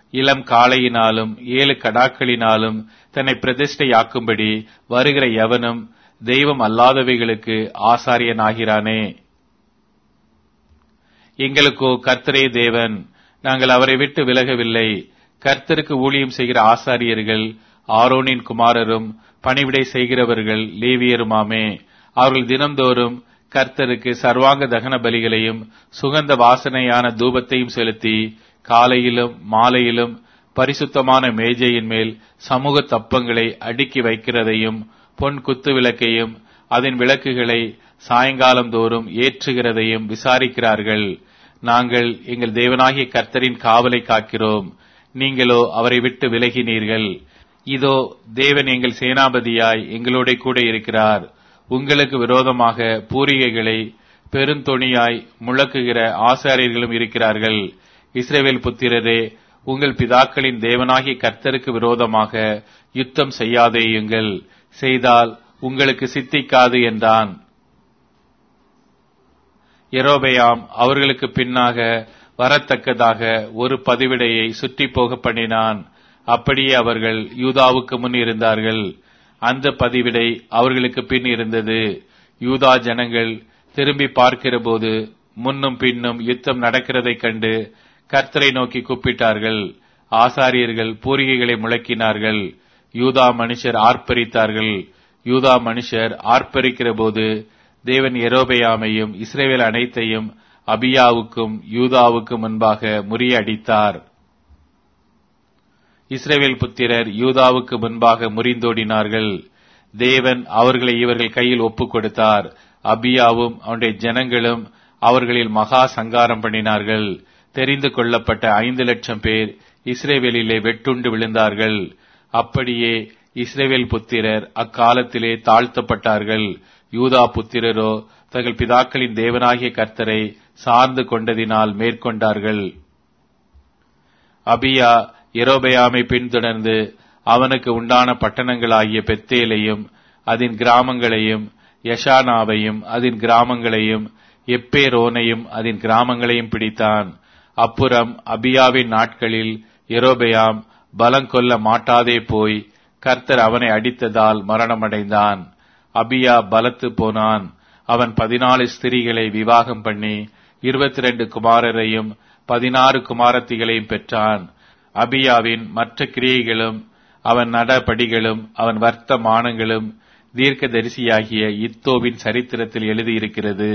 இளம் காளையினாலும் ஏழு கடாக்களினாலும் தன்னை பிரதிஷ்டையாக்கும்படி வருகிற எவனும் தெய்வம் அல்லாதவைகளுக்கு ஆசாரியனாகிறானே எங்களுக்கோ கர்த்தரே தேவன் நாங்கள் அவரை விட்டு விலகவில்லை கர்த்தருக்கு ஊழியம் செய்கிற ஆசாரியர்கள் ஆரோனின் குமாரரும் பணிவிடை செய்கிறவர்கள் லேவியருமாமே அவர்கள் தினம்தோறும் கர்த்தருக்கு சர்வாங்க தகன பலிகளையும் சுகந்த வாசனையான தூபத்தையும் செலுத்தி காலையிலும் மாலையிலும் பரிசுத்தமான மேஜையின் மேல் சமூக தப்பங்களை அடுக்கி வைக்கிறதையும் பொன் குத்து விளக்கையும் அதன் விளக்குகளை சாயங்காலம் தோறும் ஏற்றுகிறதையும் விசாரிக்கிறார்கள் நாங்கள் எங்கள் தேவனாகிய கர்த்தரின் காவலை காக்கிறோம் நீங்களோ அவரை விட்டு விலகினீர்கள் இதோ தேவன் எங்கள் சேனாபதியாய் எங்களோட கூட இருக்கிறார் உங்களுக்கு விரோதமாக பூரிகைகளை பெருந்தொணியாய் முழக்குகிற ஆசாரியர்களும் இருக்கிறார்கள் இஸ்ரேவேல் புத்திரரே உங்கள் பிதாக்களின் தேவனாகிய கர்த்தருக்கு விரோதமாக யுத்தம் செய்யாதேயுங்கள் செய்தால் உங்களுக்கு சித்திக்காது என்றான் எரோபெயாம் அவர்களுக்கு பின்னாக வரத்தக்கதாக ஒரு பதிவிடையை சுற்றி போக பண்ணினான் அப்படியே அவர்கள் யூதாவுக்கு முன் இருந்தார்கள் அந்த பதிவிடை அவர்களுக்கு பின் இருந்தது யூதா ஜனங்கள் திரும்பி பார்க்கிறபோது முன்னும் பின்னும் யுத்தம் நடக்கிறதைக் கண்டு கர்த்தரை நோக்கி கூப்பிட்டார்கள் ஆசாரியர்கள் பூரிகைகளை முழக்கினார்கள் யூதா மனுஷர் ஆர்ப்பரித்தார்கள் யூதா மனுஷர் ஆர்ப்பரிக்கிற போது தேவன் எரோபெயாமையும் இஸ்ரேவேல் அனைத்தையும் அபியாவுக்கும் யூதாவுக்கும் முன்பாக முறியடித்தார் இஸ்ரேவேல் புத்திரர் யூதாவுக்கு முன்பாக முறிந்தோடினார்கள் தேவன் அவர்களை இவர்கள் கையில் ஒப்புக் கொடுத்தார் அபியாவும் அவனுடைய ஜனங்களும் அவர்களில் மகா சங்காரம் பண்ணினார்கள் தெரிந்து கொள்ளப்பட்ட ஐந்து லட்சம் பேர் இஸ்ரேவேலிலே வெட்டுண்டு விழுந்தார்கள் அப்படியே இஸ்ரேவேல் புத்திரர் அக்காலத்திலே தாழ்த்தப்பட்டார்கள் யூதா புத்திரரோ தங்கள் பிதாக்களின் தேவனாகிய கர்த்தரை சார்ந்து கொண்டதினால் மேற்கொண்டார்கள் அபியா எரோபெயாமை பின்தொடர்ந்து அவனுக்கு உண்டான பட்டணங்களாகிய பெத்தேலையும் அதன் கிராமங்களையும் யஷானாவையும் அதன் கிராமங்களையும் எப்பேரோனையும் அதன் கிராமங்களையும் பிடித்தான் அப்புறம் அபியாவின் நாட்களில் எரோபெயாம் பலங்கொல்ல மாட்டாதே போய் கர்த்தர் அவனை அடித்ததால் மரணமடைந்தான் அபியா பலத்து போனான் அவன் பதினாலு ஸ்திரீகளை விவாகம் பண்ணி இருபத்தி ரெண்டு குமாரரையும் பதினாறு குமாரத்திகளையும் பெற்றான் அபியாவின் மற்ற கிரியைகளும் அவன் நடபடிகளும் அவன் வர்த்தமானங்களும் தீர்க்க தரிசியாகிய இத்தோவின் சரித்திரத்தில் எழுதியிருக்கிறது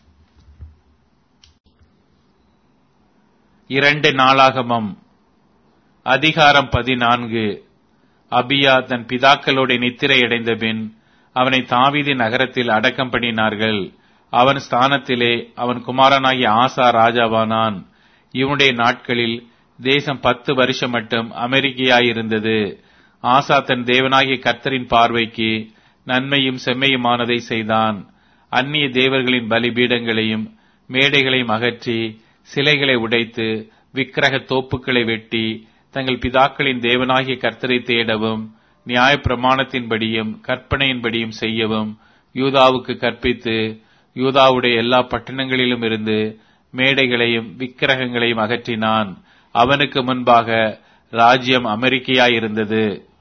இரண்டு நாளாகமம் அதிகாரம் பதினான்கு அபியா தன் பிதாக்களோட நித்திரையடைந்த பின் அவனை தாவீதி நகரத்தில் அடக்கம் பண்ணினார்கள் அவன் ஸ்தானத்திலே அவன் குமாரனாகிய ஆசா ராஜாவானான் இவனுடைய நாட்களில் தேசம் பத்து வருஷம் மட்டும் அமெரிக்கையாயிருந்தது ஆசா தன் தேவனாகிய கர்த்தரின் பார்வைக்கு நன்மையும் செம்மையுமானதை செய்தான் அந்நிய தேவர்களின் பலிபீடங்களையும் மேடைகளையும் அகற்றி சிலைகளை உடைத்து விக்கிரக தோப்புக்களை வெட்டி தங்கள் பிதாக்களின் தேவனாகிய கர்த்தரை தேடவும் நியாய பிரமாணத்தின்படியும் கற்பனையின்படியும் செய்யவும் யூதாவுக்கு கற்பித்து யூதாவுடைய எல்லா பட்டணங்களிலும் இருந்து மேடைகளையும் விக்கிரகங்களையும் அகற்றினான் அவனுக்கு முன்பாக ராஜ்யம் அமெரிக்கையாயிருந்தது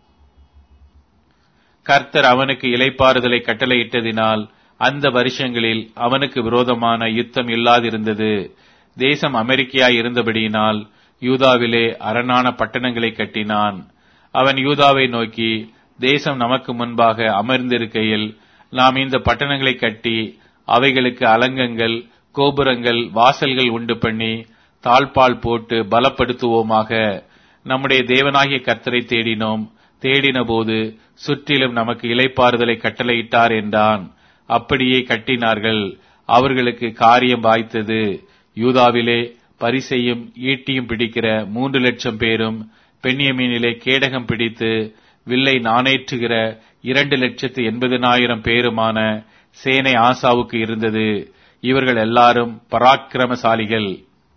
கர்த்தர் அவனுக்கு இலைப்பாறுதலை கட்டளையிட்டதினால் அந்த வருஷங்களில் அவனுக்கு விரோதமான யுத்தம் இல்லாதிருந்தது தேசம் அமெரிக்கையாய் இருந்தபடியினால் யூதாவிலே அரணான பட்டணங்களை கட்டினான் அவன் யூதாவை நோக்கி தேசம் நமக்கு முன்பாக அமர்ந்திருக்கையில் நாம் இந்த பட்டணங்களை கட்டி அவைகளுக்கு அலங்கங்கள் கோபுரங்கள் வாசல்கள் உண்டு பண்ணி தாழ்பால் போட்டு பலப்படுத்துவோமாக நம்முடைய தேவனாகிய கர்த்தரை தேடினோம் தேடின போது சுற்றிலும் நமக்கு இலைப்பாறுதலை கட்டளையிட்டார் என்றான் அப்படியே கட்டினார்கள் அவர்களுக்கு காரியம் வாய்த்தது யூதாவிலே பரிசையும் ஈட்டியும் பிடிக்கிற மூன்று லட்சம் பேரும் பெண்ணியமீனிலே கேடகம் பிடித்து வில்லை நாணேற்றுகிற இரண்டு லட்சத்து எண்பதினாயிரம் பேருமான சேனை ஆசாவுக்கு இருந்தது இவர்கள் எல்லாரும் பராக்கிரமசாலிகள்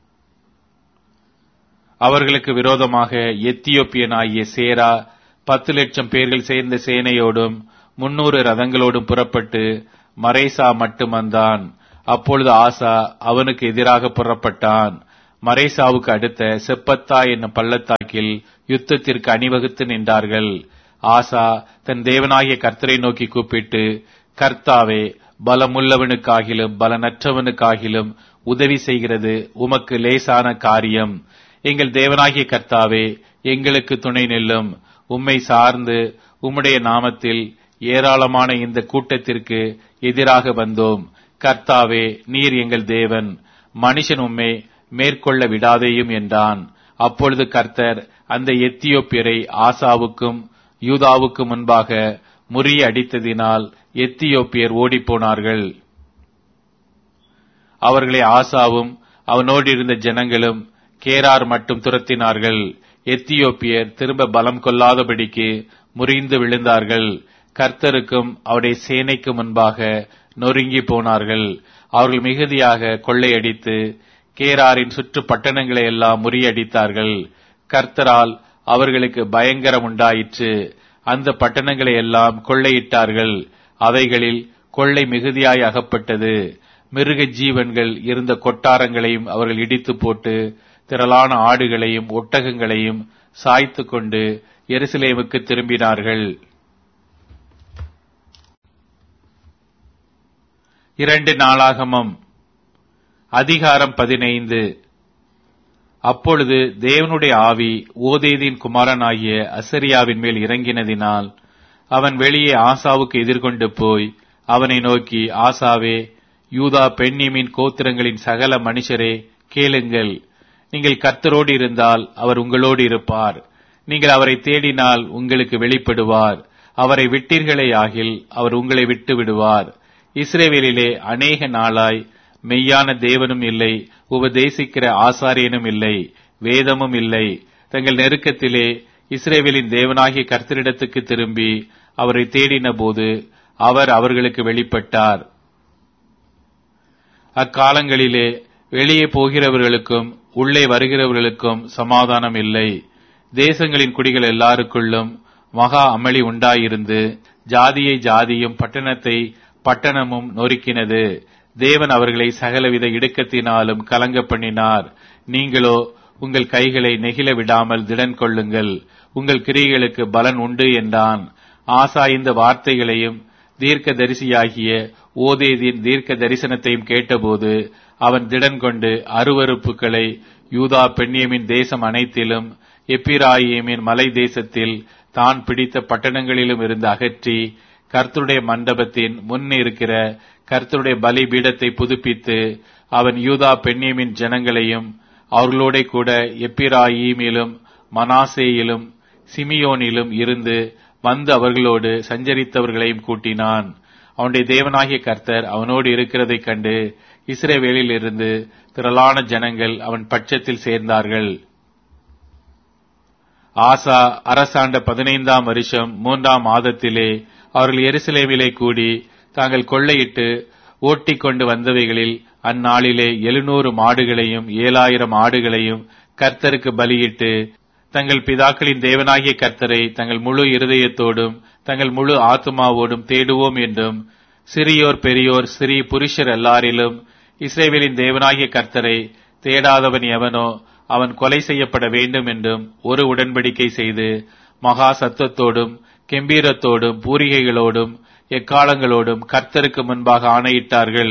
அவர்களுக்கு விரோதமாக எத்தியோப்பியனாகிய சேரா பத்து லட்சம் பேர்கள் சேர்ந்த சேனையோடும் முன்னூறு ரதங்களோடும் புறப்பட்டு மரேசா மட்டும் வந்தான் அப்பொழுது ஆசா அவனுக்கு எதிராக புறப்பட்டான் மரேசாவுக்கு அடுத்த செப்பத்தா என்னும் பள்ளத்தாக்கில் பள்ளத்தாக்கில் யுத்தத்திற்கு அணிவகுத்து நின்றார்கள் ஆசா தன் தேவனாகிய கர்த்தரை நோக்கி கூப்பிட்டு கர்த்தாவே பலமுள்ளவனுக்காகிலும் பலனற்றவனுக்காகிலும் உதவி செய்கிறது உமக்கு லேசான காரியம் எங்கள் தேவனாகிய கர்த்தாவே எங்களுக்கு துணை நில்லும் உம்மை சார்ந்து உம்முடைய நாமத்தில் ஏராளமான இந்த கூட்டத்திற்கு எதிராக வந்தோம் கர்த்தாவே நீர் எங்கள் தேவன் மனுஷன் உம்மை மேற்கொள்ள விடாதேயும் என்றான் அப்பொழுது கர்த்தர் அந்த எத்தியோப்பியரை ஆசாவுக்கும் யூதாவுக்கு முன்பாக முறியடித்ததினால் எத்தியோப்பியர் ஓடிப்போனார்கள் அவர்களை ஆசாவும் அவனோடு இருந்த ஜனங்களும் கேரார் மட்டும் துரத்தினார்கள் எத்தியோப்பியர் திரும்ப பலம் கொள்ளாதபடிக்கு முறிந்து விழுந்தார்கள் கர்த்தருக்கும் அவருடைய சேனைக்கு முன்பாக நொறுங்கி போனார்கள் அவர்கள் மிகுதியாக கொள்ளையடித்து கேராரின் சுற்று பட்டணங்களை எல்லாம் முறியடித்தார்கள் கர்த்தரால் அவர்களுக்கு பயங்கரம் உண்டாயிற்று அந்த பட்டணங்களை எல்லாம் கொள்ளையிட்டார்கள் அவைகளில் கொள்ளை மிகுதியாய் அகப்பட்டது மிருக ஜீவன்கள் இருந்த கொட்டாரங்களையும் அவர்கள் இடித்து போட்டு திரளான ஆடுகளையும் ஒட்டகங்களையும் சாய்த்து கொண்டு எருசலேமுக்கு திரும்பினார்கள் இரண்டு நாளாகமம் அதிகாரம் பதினைந்து அப்பொழுது தேவனுடைய ஆவி ஓதேதின் குமாரனாகிய அசரியாவின் மேல் இறங்கினதினால் அவன் வெளியே ஆசாவுக்கு எதிர்கொண்டு போய் அவனை நோக்கி ஆசாவே யூதா பெண்ணியமின் கோத்திரங்களின் சகல மனுஷரே கேளுங்கள் நீங்கள் கர்த்தரோடு இருந்தால் அவர் உங்களோடு இருப்பார் நீங்கள் அவரை தேடினால் உங்களுக்கு வெளிப்படுவார் அவரை விட்டீர்களே ஆகில் அவர் உங்களை விட்டு விடுவார் இஸ்ரேவேலிலே அநேக நாளாய் மெய்யான தேவனும் இல்லை உபதேசிக்கிற ஆசாரியனும் இல்லை வேதமும் இல்லை தங்கள் நெருக்கத்திலே இஸ்ரேவேலின் தேவனாகிய கர்த்தரிடத்துக்கு திரும்பி அவரை தேடின போது அவர் அவர்களுக்கு வெளிப்பட்டார் அக்காலங்களிலே வெளியே போகிறவர்களுக்கும் உள்ளே வருகிறவர்களுக்கும் சமாதானம் இல்லை தேசங்களின் குடிகள் எல்லாருக்குள்ளும் மகா அமளி உண்டாயிருந்து ஜாதியை ஜாதியும் பட்டணத்தை பட்டணமும் நொறுக்கினது தேவன் அவர்களை சகலவித இடுக்கத்தினாலும் கலங்க பண்ணினார் நீங்களோ உங்கள் கைகளை நெகிழ விடாமல் திடன் கொள்ளுங்கள் உங்கள் கிரிகளுக்கு பலன் உண்டு என்றான் ஆசா இந்த வார்த்தைகளையும் தீர்க்க தரிசியாகிய ஓதேதின் தீர்க்க தரிசனத்தையும் கேட்டபோது அவன் திடன் கொண்டு அருவறுப்புகளை யூதா பெண்ணியமின் தேசம் அனைத்திலும் எப்பிராயிமின் மலை தேசத்தில் தான் பிடித்த பட்டணங்களிலும் இருந்து அகற்றி கர்த்தருடைய மண்டபத்தின் முன் இருக்கிற கர்த்தருடைய பலி பீடத்தை புதுப்பித்து அவன் யூதா பெண்ணியமின் ஜனங்களையும் அவர்களோட கூட எப்பிராயிமிலும் மனாசேயிலும் சிமியோனிலும் இருந்து வந்து அவர்களோடு சஞ்சரித்தவர்களையும் கூட்டினான் அவனுடைய தேவனாகிய கர்த்தர் அவனோடு இருக்கிறதைக் கண்டு இஸ்ரேவேலில் இருந்து திரளான ஜனங்கள் அவன் பட்சத்தில் சேர்ந்தார்கள் ஆசா அரசாண்ட பதினைந்தாம் வருஷம் மூன்றாம் மாதத்திலே அவர்கள் எருசலேமிலே கூடி தாங்கள் கொள்ளையிட்டு ஓட்டிக் கொண்டு வந்தவைகளில் அந்நாளிலே எழுநூறு மாடுகளையும் ஏழாயிரம் ஆடுகளையும் கர்த்தருக்கு பலியிட்டு தங்கள் பிதாக்களின் தேவனாகிய கர்த்தரை தங்கள் முழு இருதயத்தோடும் தங்கள் முழு ஆத்மாவோடும் தேடுவோம் என்றும் சிறியோர் பெரியோர் சிறி புருஷர் எல்லாரிலும் இஸ்ரேவேலின் தேவனாகிய கர்த்தரை தேடாதவன் எவனோ அவன் கொலை செய்யப்பட வேண்டும் என்றும் ஒரு உடன்படிக்கை செய்து மகா சத்தத்தோடும் கெம்பீரத்தோடும் பூரிகைகளோடும் எக்காலங்களோடும் கர்த்தருக்கு முன்பாக ஆணையிட்டார்கள்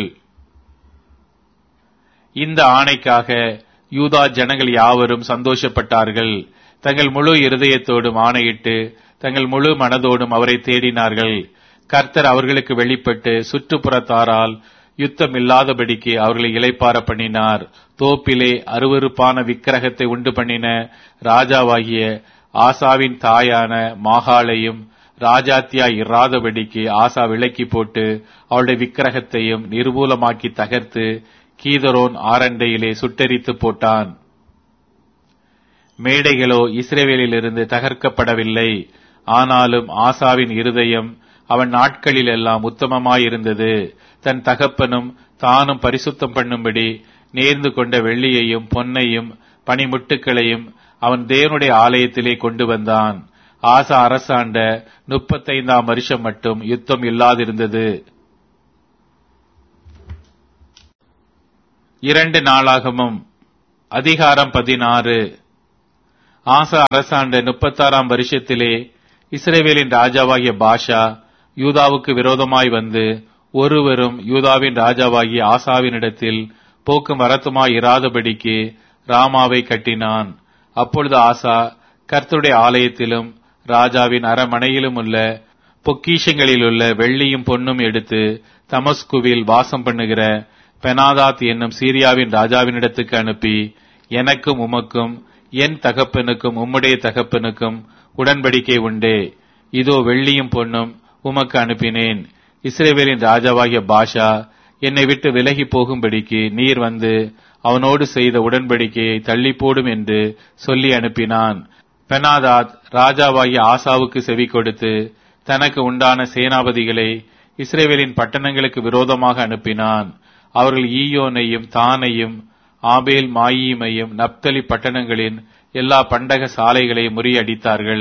இந்த ஆணைக்காக யூதா ஜனங்கள் யாவரும் சந்தோஷப்பட்டார்கள் தங்கள் முழு இருதயத்தோடும் ஆணையிட்டு தங்கள் முழு மனதோடும் அவரை தேடினார்கள் கர்த்தர் அவர்களுக்கு வெளிப்பட்டு சுற்றுப்புறத்தாரால் யுத்தம் இல்லாதபடிக்கு அவர்களை இளைப்பார பண்ணினார் தோப்பிலே அருவருப்பான விக்கிரகத்தை உண்டு பண்ணின ராஜாவாகிய ஆசாவின் தாயான மாகாளையும் ராஜாத்தியா இராதபடிக்கு ஆசா விலக்கி போட்டு அவளுடைய விக்கிரகத்தையும் நிர்மூலமாக்கி தகர்த்து கீதரோன் ஆரண்டையிலே சுட்டெரித்து போட்டான் மேடைகளோ இஸ்ரேவேலிலிருந்து தகர்க்கப்படவில்லை ஆனாலும் ஆசாவின் இருதயம் அவன் நாட்களில் எல்லாம் உத்தமமாயிருந்தது தன் தகப்பனும் தானும் பரிசுத்தம் பண்ணும்படி நேர்ந்து கொண்ட வெள்ளியையும் பொன்னையும் பனிமுட்டுக்களையும் அவன் தேவனுடைய ஆலயத்திலே கொண்டு வந்தான் ஆசா அரசாண்ட முப்பத்தைந்தாம் வருஷம் மட்டும் யுத்தம் இல்லாதிருந்தது இரண்டு நாளாகமும் அதிகாரம் பதினாறு ஆசா அரசாண்ட முப்பத்தாறாம் வருஷத்திலே இஸ்ரேவேலின் ராஜாவாகிய பாஷா யூதாவுக்கு விரோதமாய் வந்து ஒருவரும் யூதாவின் ராஜாவாகிய ஆசாவினிடத்தில் போக்கும் வரத்துமாய் இராதபடிக்கு ராமாவை கட்டினான் அப்பொழுது ஆசா கர்த்தருடைய ஆலயத்திலும் ராஜாவின் அரமனையிலும் உள்ள பொக்கிஷங்களிலுள்ள வெள்ளியும் பொன்னும் எடுத்து தமஸ்குவில் வாசம் பண்ணுகிற பெனாதாத் என்னும் சீரியாவின் ராஜாவினிடத்துக்கு அனுப்பி எனக்கும் உமக்கும் என் தகப்பனுக்கும் உம்முடைய தகப்பனுக்கும் உடன்படிக்கை உண்டே இதோ வெள்ளியும் பொன்னும் உமக்கு அனுப்பினேன் இஸ்ரேவேலின் ராஜாவாகிய பாஷா என்னை விட்டு விலகி போகும்படிக்கு நீர் வந்து அவனோடு செய்த உடன்படிக்கையை தள்ளி போடும் என்று சொல்லி அனுப்பினான் பெனாதாத் ராஜாவாகிய ஆசாவுக்கு செவி கொடுத்து தனக்கு உண்டான சேனாபதிகளை இஸ்ரேவேலின் பட்டணங்களுக்கு விரோதமாக அனுப்பினான் அவர்கள் ஈயோனையும் தானையும் ஆபேல் மாயீமையும் நப்தலி பட்டணங்களின் எல்லா பண்டக சாலைகளையும் முறியடித்தார்கள்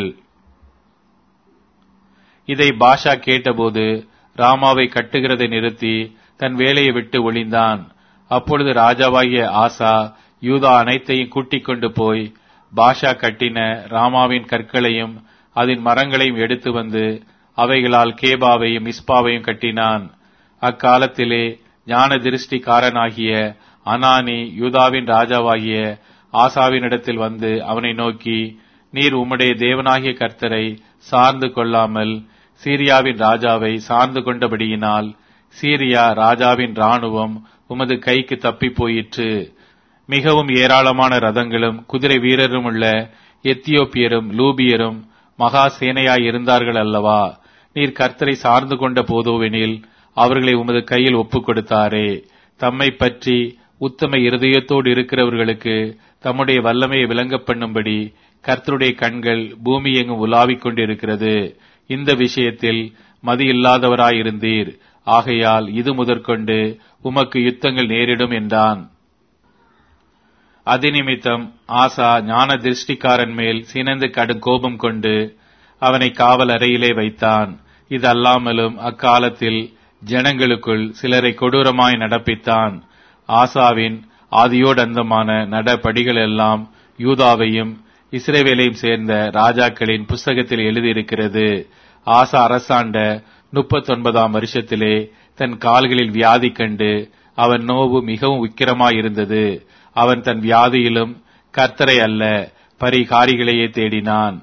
இதை பாஷா கேட்டபோது ராமாவை கட்டுகிறதை நிறுத்தி தன் வேலையை விட்டு ஒளிந்தான் அப்பொழுது ராஜாவாகிய ஆசா யூதா அனைத்தையும் கூட்டிக் கொண்டு போய் பாஷா கட்டின ராமாவின் கற்களையும் அதன் மரங்களையும் எடுத்து வந்து அவைகளால் கேபாவையும் மிஸ்பாவையும் கட்டினான் அக்காலத்திலே ஞான திருஷ்டிக்காரனாகிய அனானி யூதாவின் ராஜாவாகிய ஆசாவினிடத்தில் வந்து அவனை நோக்கி நீர் உம்முடைய தேவனாகிய கர்த்தரை சார்ந்து கொள்ளாமல் சீரியாவின் ராஜாவை சார்ந்து கொண்டபடியினால் சீரியா ராஜாவின் ராணுவம் உமது கைக்கு தப்பி போயிற்று மிகவும் ஏராளமான ரதங்களும் குதிரை வீரரும் உள்ள எத்தியோப்பியரும் லூபியரும் மகா சேனையாய் இருந்தார்கள் அல்லவா நீர் கர்த்தரை சார்ந்து கொண்ட போதோவெனில் அவர்களை உமது கையில் ஒப்புக் கொடுத்தாரே தம்மை பற்றி உத்தம இருதயத்தோடு இருக்கிறவர்களுக்கு தம்முடைய வல்லமையை விளங்க பண்ணும்படி கர்த்தருடைய கண்கள் பூமி எங்கும் உலாவிக் கொண்டிருக்கிறது இந்த விஷயத்தில் மதி இல்லாதவராயிருந்தீர் ஆகையால் இது முதற்கொண்டு உமக்கு யுத்தங்கள் நேரிடும் என்றான் அதிநிமித்தம் ஆசா ஞான திருஷ்டிக்காரன் மேல் சினந்து கடும் கோபம் கொண்டு அவனை காவல் அறையிலே வைத்தான் இது அல்லாமலும் அக்காலத்தில் ஜனங்களுக்குள் சிலரை கொடூரமாய் நடப்பித்தான் ஆசாவின் ஆதியோடந்தமான நடபடிகள் எல்லாம் யூதாவையும் இஸ்ரேவேலையும் சேர்ந்த ராஜாக்களின் புஸ்தகத்தில் எழுதியிருக்கிறது ஆசா அரசாண்ட முப்பத்தொன்பதாம் வருஷத்திலே தன் கால்களில் வியாதி கண்டு அவன் நோவு மிகவும் உக்கிரமாயிருந்தது அவன் தன் வியாதியிலும் கர்த்தரை அல்ல பரிகாரிகளையே தேடினான்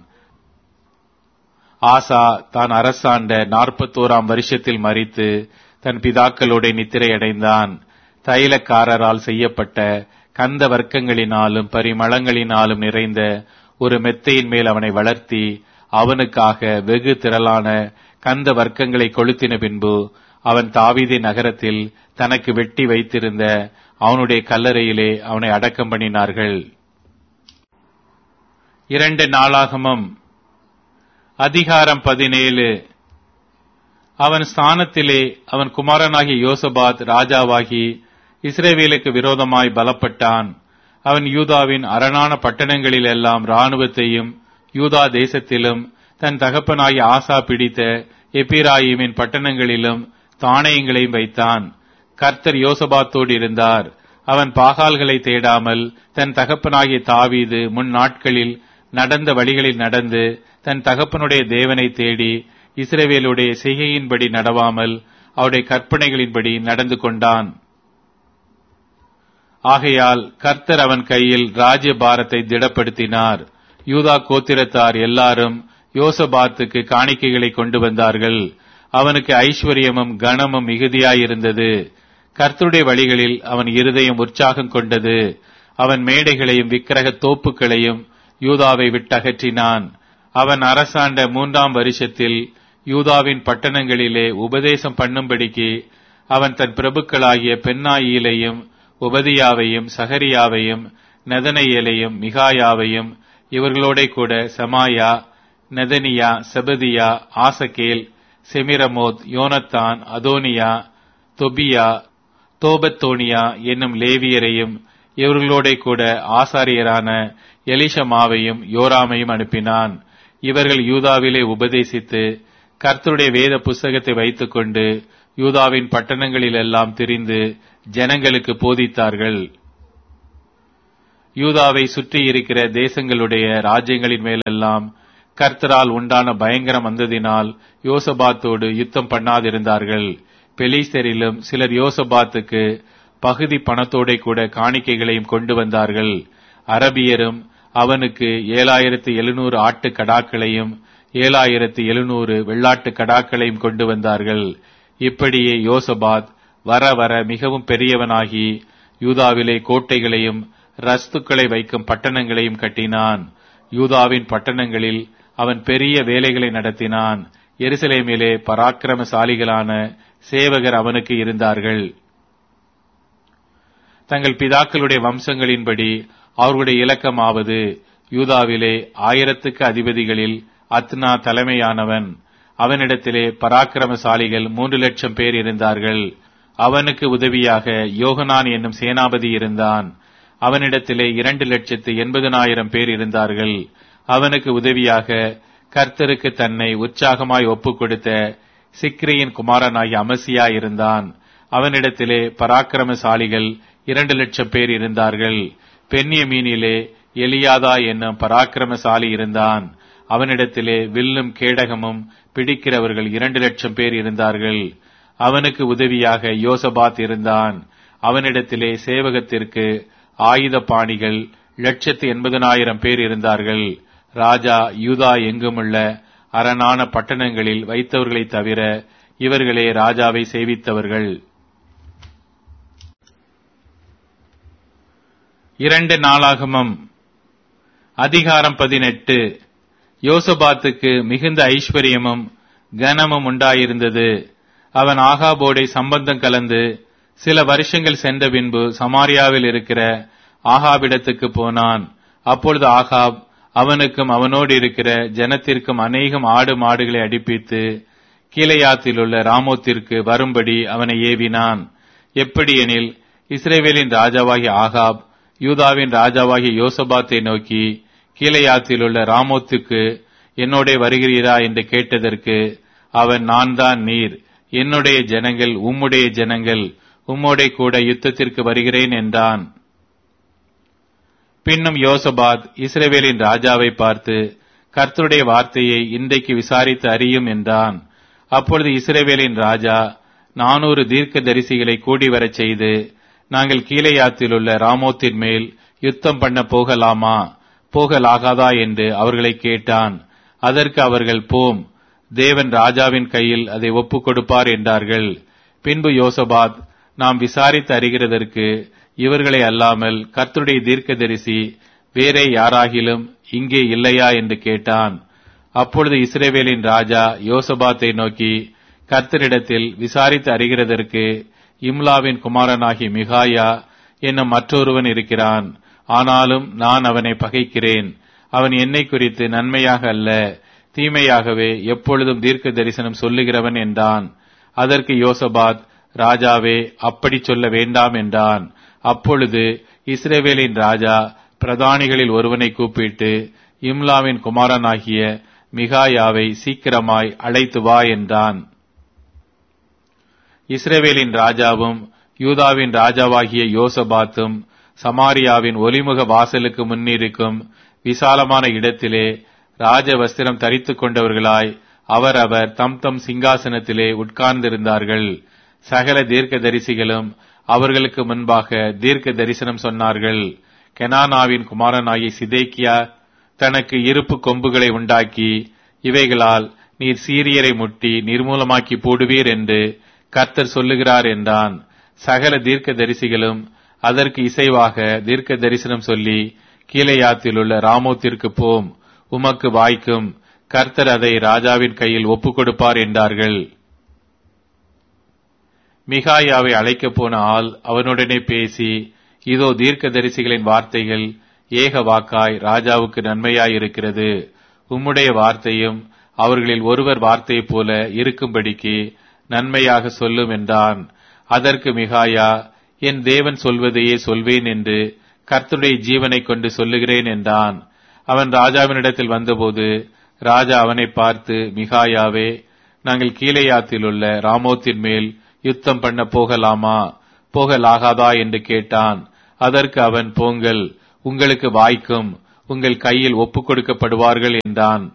ஆசா தான் அரசாண்ட நாற்பத்தோராம் வருஷத்தில் மறித்து தன் பிதாக்களோட நித்திரையடைந்தான் தைலக்காரரால் செய்யப்பட்ட கந்த வர்க்கங்களினாலும் பரிமளங்களினாலும் நிறைந்த ஒரு மெத்தையின் மேல் அவனை வளர்த்தி அவனுக்காக வெகு திரளான கந்த வர்க்கங்களை கொளுத்தின பின்பு அவன் தாவீதி நகரத்தில் தனக்கு வெட்டி வைத்திருந்த அவனுடைய கல்லறையிலே அவனை அடக்கம் பண்ணினார்கள் இரண்டு நாளாகமம் அதிகாரம் பதினேழு அவன் ஸ்தானத்திலே அவன் குமாரனாகிய யோசபாத் ராஜாவாகி இஸ்ரேவேலுக்கு விரோதமாய் பலப்பட்டான் அவன் யூதாவின் அரணான பட்டணங்களில் எல்லாம் இராணுவத்தையும் யூதா தேசத்திலும் தன் தகப்பனாகிய ஆசா பிடித்த எப்பிராயிமின் பட்டணங்களிலும் தானியங்களையும் வைத்தான் கர்த்தர் யோசபாத்தோடு இருந்தார் அவன் பாகால்களை தேடாமல் தன் தகப்பனாகிய தாவீது முன் நாட்களில் நடந்த வழிகளில் நடந்து தன் தகப்பனுடைய தேவனை தேடி இஸ்ரேவேலுடைய செய்கையின்படி நடவாமல் அவருடைய கற்பனைகளின்படி நடந்து கொண்டான் ஆகையால் கர்த்தர் அவன் கையில் ராஜ்ய பாரத்தை திடப்படுத்தினார் யூதா கோத்திரத்தார் எல்லாரும் யோசபாத்துக்கு காணிக்கைகளை கொண்டு வந்தார்கள் அவனுக்கு ஐஸ்வர்யமும் கனமும் மிகுதியாயிருந்தது கர்த்தருடைய வழிகளில் அவன் இருதயம் உற்சாகம் கொண்டது அவன் மேடைகளையும் விக்கிரக தோப்புகளையும் யூதாவை விட்டகற்றினான் அவன் அரசாண்ட மூன்றாம் வருஷத்தில் யூதாவின் பட்டணங்களிலே உபதேசம் பண்ணும்படிக்கு அவன் தன் பிரபுக்களாகிய பென்னாயிலையும் உபதியாவையும் சகரியாவையும் நெதனையேலையும் மிகாயாவையும் இவர்களோட கூட சமாயா நெதனியா செபதியா ஆசகேல் செமிரமோத் யோனத்தான் அதோனியா தொபியா தோபத்தோனியா என்னும் லேவியரையும் இவர்களோட கூட ஆசாரியரான எலிஷமாவையும் யோராமையும் அனுப்பினான் இவர்கள் யூதாவிலே உபதேசித்து கர்த்தருடைய வேத புஸ்தகத்தை வைத்துக்கொண்டு யூதாவின் பட்டணங்களிலெல்லாம் திரிந்து ஜனங்களுக்கு போதித்தார்கள் யூதாவை சுற்றி இருக்கிற தேசங்களுடைய ராஜ்யங்களின் மேலெல்லாம் கர்த்தரால் உண்டான பயங்கரம் வந்ததினால் யோசபாத்தோடு யுத்தம் பண்ணாதிருந்தார்கள் பெலிஸ்தரிலும் சிலர் யோசபாத்துக்கு பகுதி பணத்தோட கூட காணிக்கைகளையும் கொண்டு வந்தார்கள் அரபியரும் அவனுக்கு ஏழாயிரத்து எழுநூறு ஆட்டு கடாக்களையும் ஏழாயிரத்து எழுநூறு வெள்ளாட்டு கடாக்களையும் கொண்டு வந்தார்கள் இப்படியே யோசபாத் வர வர மிகவும் பெரியவனாகி யூதாவிலே கோட்டைகளையும் ரஸ்துக்களை வைக்கும் பட்டணங்களையும் கட்டினான் யூதாவின் பட்டணங்களில் அவன் பெரிய வேலைகளை நடத்தினான் எருசலேமிலே பராக்கிரமசாலிகளான சேவகர் அவனுக்கு இருந்தார்கள் தங்கள் பிதாக்களுடைய வம்சங்களின்படி அவர்களுடைய இலக்கமாவது யூதாவிலே ஆயிரத்துக்கு அதிபதிகளில் அத்னா தலைமையானவன் அவனிடத்திலே பராக்கிரமசாலிகள் மூன்று லட்சம் பேர் இருந்தார்கள் அவனுக்கு உதவியாக யோகனான் என்னும் சேனாபதி இருந்தான் அவனிடத்திலே இரண்டு லட்சத்து எண்பதனாயிரம் பேர் இருந்தார்கள் அவனுக்கு உதவியாக கர்த்தருக்கு தன்னை உற்சாகமாய் ஒப்புக் கொடுத்த சிக்ரியின் குமாரனாகிய அமசியா இருந்தான் அவனிடத்திலே பராக்கிரமசாலிகள் இரண்டு லட்சம் பேர் இருந்தார்கள் பெண்ணிய மீனிலே எலியாதா என்னும் பராக்கிரமசாலி இருந்தான் அவனிடத்திலே வில்லும் கேடகமும் பிடிக்கிறவர்கள் இரண்டு லட்சம் பேர் இருந்தார்கள் அவனுக்கு உதவியாக யோசபாத் இருந்தான் அவனிடத்திலே சேவகத்திற்கு ஆயுத பாணிகள் லட்சத்து எண்பதனாயிரம் பேர் இருந்தார்கள் ராஜா யூதா எங்குமுள்ள அரணான பட்டணங்களில் வைத்தவர்களை தவிர இவர்களே ராஜாவை சேவித்தவர்கள் இரண்டு நாளாகமம் அதிகாரம் பதினெட்டு யோசபாத்துக்கு மிகுந்த ஐஸ்வர்யமும் கனமும் உண்டாயிருந்தது அவன் ஆகாபோடை சம்பந்தம் கலந்து சில வருஷங்கள் சென்ற பின்பு சமாரியாவில் இருக்கிற ஆகாபிடத்துக்கு போனான் அப்பொழுது ஆகாப் அவனுக்கும் அவனோடு இருக்கிற ஜனத்திற்கும் அநேகம் ஆடு மாடுகளை அடிப்பித்து கீழையாத்தில் உள்ள ராமோத்திற்கு வரும்படி அவனை ஏவினான் எப்படியெனில் இஸ்ரேவேலின் ராஜாவாகிய ஆகாப் யூதாவின் ராஜாவாகிய யோசபாத்தை நோக்கி கீழையாத்தில் உள்ள ராமோத்துக்கு என்னோட வருகிறீரா என்று கேட்டதற்கு அவன் நான் தான் நீர் என்னுடைய ஜனங்கள் உம்முடைய ஜனங்கள் உம்மோடே கூட யுத்தத்திற்கு வருகிறேன் என்றான் பின்னும் யோசபாத் இஸ்ரேவேலின் ராஜாவை பார்த்து கர்த்தருடைய வார்த்தையை இன்றைக்கு விசாரித்து அறியும் என்றான் அப்பொழுது இஸ்ரேவேலின் ராஜா நானூறு தீர்க்க தரிசிகளை கூடி வரச் செய்து நாங்கள் கீழையாத்தில் உள்ள ராமோத்தின் மேல் யுத்தம் பண்ண போகலாமா போகலாகாதா என்று அவர்களை கேட்டான் அதற்கு அவர்கள் போம் தேவன் ராஜாவின் கையில் அதை ஒப்புக் கொடுப்பார் என்றார்கள் பின்பு யோசபாத் நாம் விசாரித்து அறிகிறதற்கு இவர்களை அல்லாமல் கர்த்தருடைய தீர்க்கதரிசி வேறே யாராகிலும் இங்கே இல்லையா என்று கேட்டான் அப்பொழுது இஸ்ரேவேலின் ராஜா யோசபாத்தை நோக்கி கர்த்தரிடத்தில் விசாரித்து அறிகிறதற்கு இம்லாவின் குமாரனாகி மிகாயா என்னும் மற்றொருவன் இருக்கிறான் ஆனாலும் நான் அவனை பகைக்கிறேன் அவன் என்னை குறித்து நன்மையாக அல்ல தீமையாகவே எப்பொழுதும் தீர்க்க தரிசனம் சொல்லுகிறவன் என்றான் அதற்கு யோசபாத் ராஜாவே அப்படி சொல்ல வேண்டாம் என்றான் அப்பொழுது இஸ்ரேவேலின் ராஜா பிரதானிகளில் ஒருவனை கூப்பிட்டு இம்லாவின் குமாரனாகிய மிகாயாவை சீக்கிரமாய் அழைத்து வா என்றான் இஸ்ரேவேலின் ராஜாவும் யூதாவின் ராஜாவாகிய யோசபாத்தும் சமாரியாவின் ஒலிமுக வாசலுக்கு முன்னிருக்கும் விசாலமான இடத்திலே ராஜ வஸ்திரம் தரித்துக் கொண்டவர்களாய் அவரவர் தம் தம் சிங்காசனத்திலே உட்கார்ந்திருந்தார்கள் சகல தீர்க்க தரிசிகளும் அவர்களுக்கு முன்பாக தீர்க்க தரிசனம் சொன்னார்கள் கெனானாவின் குமாரனாகி சிதேக்கியா தனக்கு இருப்பு கொம்புகளை உண்டாக்கி இவைகளால் நீர் சீரியரை முட்டி நிர்மூலமாக்கி போடுவீர் என்று கர்த்தர் சொல்லுகிறார் என்றான் சகல தீர்க்க தரிசிகளும் அதற்கு இசைவாக தீர்க்க தரிசனம் சொல்லி கீழையாத்தில் உள்ள ராமோத்திற்கு போம் உமக்கு வாய்க்கும் கர்த்தர் அதை ராஜாவின் கையில் ஒப்புக் கொடுப்பார் என்றார்கள் மிகாயாவை அழைக்கப் போன ஆள் அவனுடனே பேசி இதோ தீர்க்க தரிசிகளின் வார்த்தைகள் ஏக வாக்காய் ராஜாவுக்கு நன்மையாய் இருக்கிறது உம்முடைய வார்த்தையும் அவர்களில் ஒருவர் வார்த்தையைப் போல இருக்கும்படிக்கு நன்மையாக சொல்லும் என்றான் அதற்கு மிகாயா என் தேவன் சொல்வதையே சொல்வேன் என்று கர்த்தருடைய ஜீவனை கொண்டு சொல்லுகிறேன் என்றான் அவன் ராஜாவினிடத்தில் வந்தபோது ராஜா அவனை பார்த்து மிகாயாவே நாங்கள் கீழையாத்தில் உள்ள ராமோத்தின் மேல் யுத்தம் பண்ண போகலாமா போகலாகாதா என்று கேட்டான் அதற்கு அவன் போங்கள் உங்களுக்கு வாய்க்கும் உங்கள் கையில் ஒப்புக் கொடுக்கப்படுவார்கள் என்றான்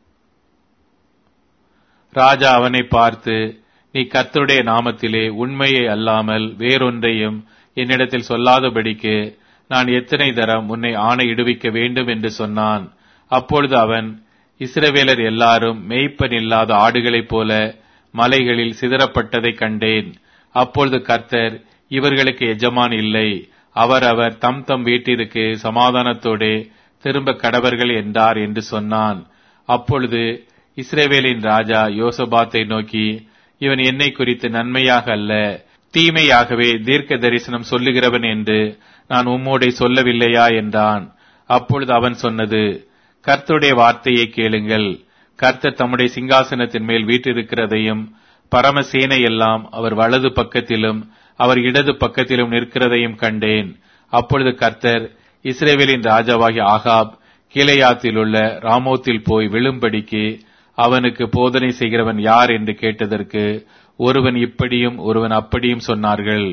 ராஜா அவனை பார்த்து நீ கர்த்தருடைய நாமத்திலே உண்மையை அல்லாமல் வேறொன்றையும் என்னிடத்தில் சொல்லாதபடிக்கு நான் எத்தனை தரம் உன்னை ஆணையிடுவிக்க வேண்டும் என்று சொன்னான் அப்பொழுது அவன் இஸ்ரவேலர் எல்லாரும் மேய்ப்பன் இல்லாத ஆடுகளைப் போல மலைகளில் சிதறப்பட்டதைக் கண்டேன் அப்பொழுது கர்த்தர் இவர்களுக்கு எஜமான் இல்லை அவரவர் தம் தம் வீட்டிற்கு சமாதானத்தோடே திரும்ப கடவர்கள் என்றார் என்று சொன்னான் அப்பொழுது இஸ்ரேவேலின் ராஜா யோசபாத்தை நோக்கி இவன் என்னை குறித்து நன்மையாக அல்ல தீமையாகவே தீர்க்க தரிசனம் சொல்லுகிறவன் என்று நான் உம்மோடே சொல்லவில்லையா என்றான் அப்பொழுது அவன் சொன்னது கர்த்தருடைய வார்த்தையை கேளுங்கள் கர்த்தர் தம்முடைய சிங்காசனத்தின் மேல் வீற்றிருக்கிறதையும் பரமசேனை எல்லாம் அவர் வலது பக்கத்திலும் அவர் இடது பக்கத்திலும் நிற்கிறதையும் கண்டேன் அப்பொழுது கர்த்தர் இஸ்ரேவேலின் ராஜாவாகிய ஆகாப் கீழையாத்தில் உள்ள ராமோத்தில் போய் விழும்படிக்கு அவனுக்கு போதனை செய்கிறவன் யார் என்று கேட்டதற்கு ஒருவன் இப்படியும் ஒருவன் அப்படியும் சொன்னார்கள்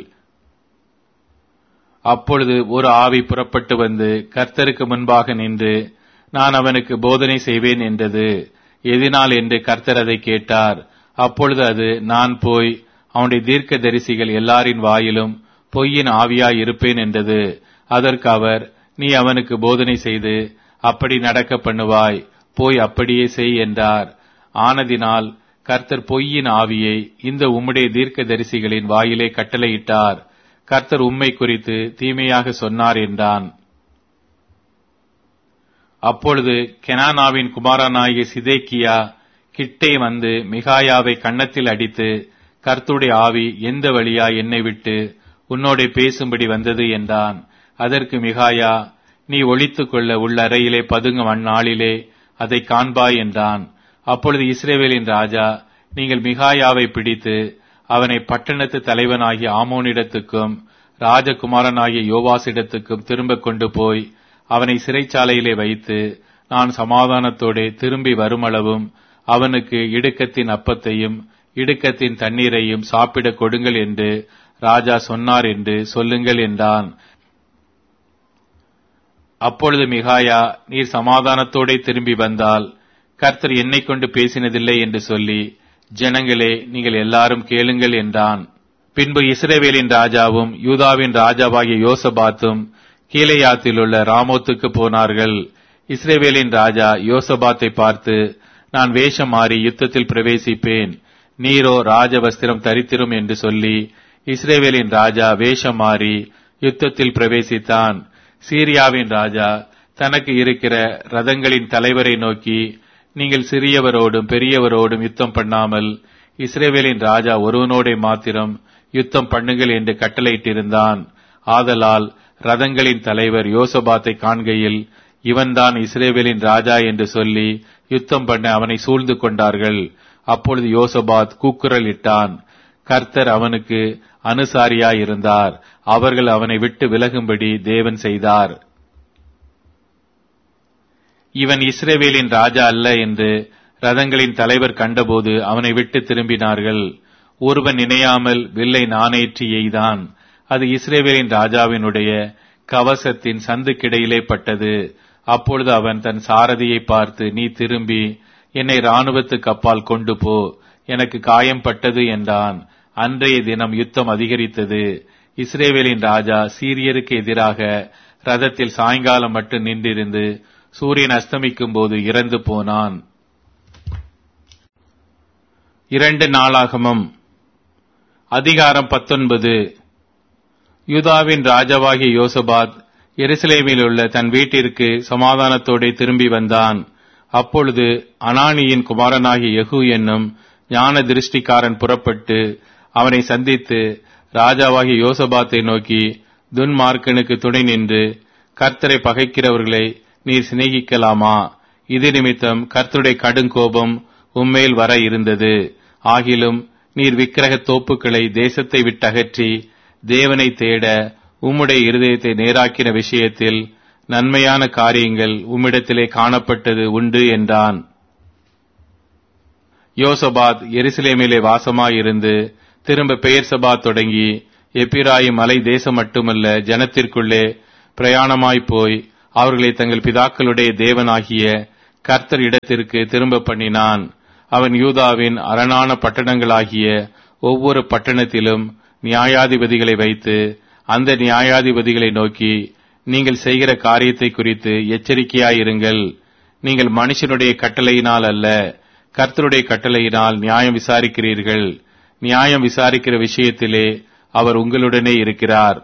அப்பொழுது ஒரு ஆவி புறப்பட்டு வந்து கர்த்தருக்கு முன்பாக நின்று நான் அவனுக்கு போதனை செய்வேன் என்றது எதினால் என்று கர்த்தர் அதை கேட்டார் அப்பொழுது அது நான் போய் அவனுடைய தீர்க்க தரிசிகள் எல்லாரின் வாயிலும் பொய்யின் ஆவியாய் இருப்பேன் என்றது அதற்கு அவர் நீ அவனுக்கு போதனை செய்து அப்படி நடக்க பண்ணுவாய் போய் அப்படியே செய் என்றார் ஆனதினால் கர்த்தர் பொய்யின் ஆவியை இந்த உம்முடைய தீர்க்க தரிசிகளின் வாயிலே கட்டளையிட்டார் கர்த்தர் உம்மை குறித்து தீமையாக சொன்னார் என்றான் அப்பொழுது கெனானாவின் குமாரனாகிய சிதேக்கியா கிட்டே வந்து மிகாயாவை கன்னத்தில் அடித்து கர்த்துடைய ஆவி எந்த வழியா என்னை விட்டு உன்னோட பேசும்படி வந்தது என்றான் அதற்கு மிகாயா நீ ஒழித்துக் கொள்ள உள்ள அறையிலே பதுங்கும் அந்நாளிலே அதை காண்பாய் என்றான் அப்பொழுது இஸ்ரேவேலின் ராஜா நீங்கள் மிகாயாவை பிடித்து அவனை பட்டணத்து தலைவனாகிய ஆமோனிடத்துக்கும் ராஜகுமாரனாகிய யோவாசிடத்துக்கும் திரும்ப கொண்டு போய் அவனை சிறைச்சாலையிலே வைத்து நான் சமாதானத்தோடே திரும்பி வருமளவும் அவனுக்கு இடுக்கத்தின் அப்பத்தையும் இடுக்கத்தின் தண்ணீரையும் சாப்பிடக் கொடுங்கள் என்று ராஜா சொன்னார் என்று சொல்லுங்கள் என்றான் அப்பொழுது மிகாயா நீர் சமாதானத்தோடே திரும்பி வந்தால் கர்த்தர் என்னை கொண்டு பேசினதில்லை என்று சொல்லி ஜனங்களே நீங்கள் எல்லாரும் கேளுங்கள் என்றான் பின்பு இஸ்ரேவேலின் ராஜாவும் யூதாவின் ராஜாவாகிய யோசபாத்தும் கீழையாத்தில் உள்ள ராமோத்துக்கு போனார்கள் இஸ்ரேவேலின் ராஜா யோசபாத்தை பார்த்து நான் வேஷம் மாறி யுத்தத்தில் பிரவேசிப்பேன் நீரோ ராஜவஸ்திரம் தரித்திரும் என்று சொல்லி இஸ்ரேவேலின் ராஜா வேஷம் மாறி யுத்தத்தில் பிரவேசித்தான் சீரியாவின் ராஜா தனக்கு இருக்கிற ரதங்களின் தலைவரை நோக்கி நீங்கள் சிறியவரோடும் பெரியவரோடும் யுத்தம் பண்ணாமல் இஸ்ரேவேலின் ராஜா ஒருவனோட மாத்திரம் யுத்தம் பண்ணுங்கள் என்று கட்டளையிட்டிருந்தான் ஆதலால் ரதங்களின் தலைவர் யோசபாத்தை காண்கையில் இவன்தான் இஸ்ரேவேலின் ராஜா என்று சொல்லி யுத்தம் பண்ண அவனை சூழ்ந்து கொண்டார்கள் அப்பொழுது யோசபாத் கூக்குரல் இட்டான் கர்த்தர் அவனுக்கு அனுசாரியாயிருந்தார் அவர்கள் அவனை விட்டு விலகும்படி தேவன் செய்தார் இவன் இஸ்ரேவேலின் ராஜா அல்ல என்று ரதங்களின் தலைவர் கண்டபோது அவனை விட்டு திரும்பினார்கள் ஒருவன் நினையாமல் வில்லை நாணேற்றி எய்தான் அது இஸ்ரேவேலின் ராஜாவினுடைய கவசத்தின் சந்துக்கிடையிலே பட்டது அப்பொழுது அவன் தன் சாரதியை பார்த்து நீ திரும்பி என்னை ராணுவத்துக்கு அப்பால் கொண்டு போ எனக்கு காயம் பட்டது என்றான் அன்றைய தினம் யுத்தம் அதிகரித்தது இஸ்ரேவேலின் ராஜா சீரியருக்கு எதிராக ரதத்தில் சாயங்காலம் மட்டும் நின்றிருந்து சூரியன் அஸ்தமிக்கும் போது இறந்து போனான் இரண்டு நாளாகமம் அதிகாரம் பத்தொன்பது யூதாவின் ராஜாவாகிய யோசபாத் எருசலேமில் உள்ள தன் வீட்டிற்கு சமாதானத்தோടെ திரும்பி வந்தான் அப்பொழுது அனானியின் குமாரனாகிய யெகூ என்னும் ஞான திருஷ்டிக்காரன் புறப்பட்டு அவனை சந்தித்து ராஜாவாகிய யோசபாத்தை நோக்கி துன்மார்க்கனுக்கு துணை நின்று கர்த்தரை பகைக்கிறவர்களை நீர் சிநேகிக்கலாமா இது நிமித்தம் கர்த்தருடைய கடுங்கோபம் உம்மேல் வர இருந்தது ஆகிலும் நீர் விக்கிரக தோப்புக்களை தேசத்தை விட்டகற்றி தேவனை தேட உம்முடைய இருதயத்தை நேராக்கின விஷயத்தில் நன்மையான காரியங்கள் உம்மிடத்திலே காணப்பட்டது உண்டு என்றான் யோசபாத் எருசலேமிலே வாசமாயிருந்து திரும்ப பெயர் சபா தொடங்கி எப்பிராயி மலை தேசம் மட்டுமல்ல ஜனத்திற்குள்ளே பிரயாணமாய் போய் அவர்களை தங்கள் பிதாக்களுடைய தேவனாகிய கர்த்தர் இடத்திற்கு திரும்ப பண்ணினான் அவன் யூதாவின் அரணான பட்டணங்களாகிய ஒவ்வொரு பட்டணத்திலும் நியாயாதிபதிகளை வைத்து அந்த நியாயாதிபதிகளை நோக்கி நீங்கள் செய்கிற காரியத்தை குறித்து எச்சரிக்கையாயிருங்கள் நீங்கள் மனுஷனுடைய கட்டளையினால் அல்ல கர்த்தருடைய கட்டளையினால் நியாயம் விசாரிக்கிறீர்கள் நியாயம் விசாரிக்கிற விஷயத்திலே அவர் உங்களுடனே இருக்கிறார்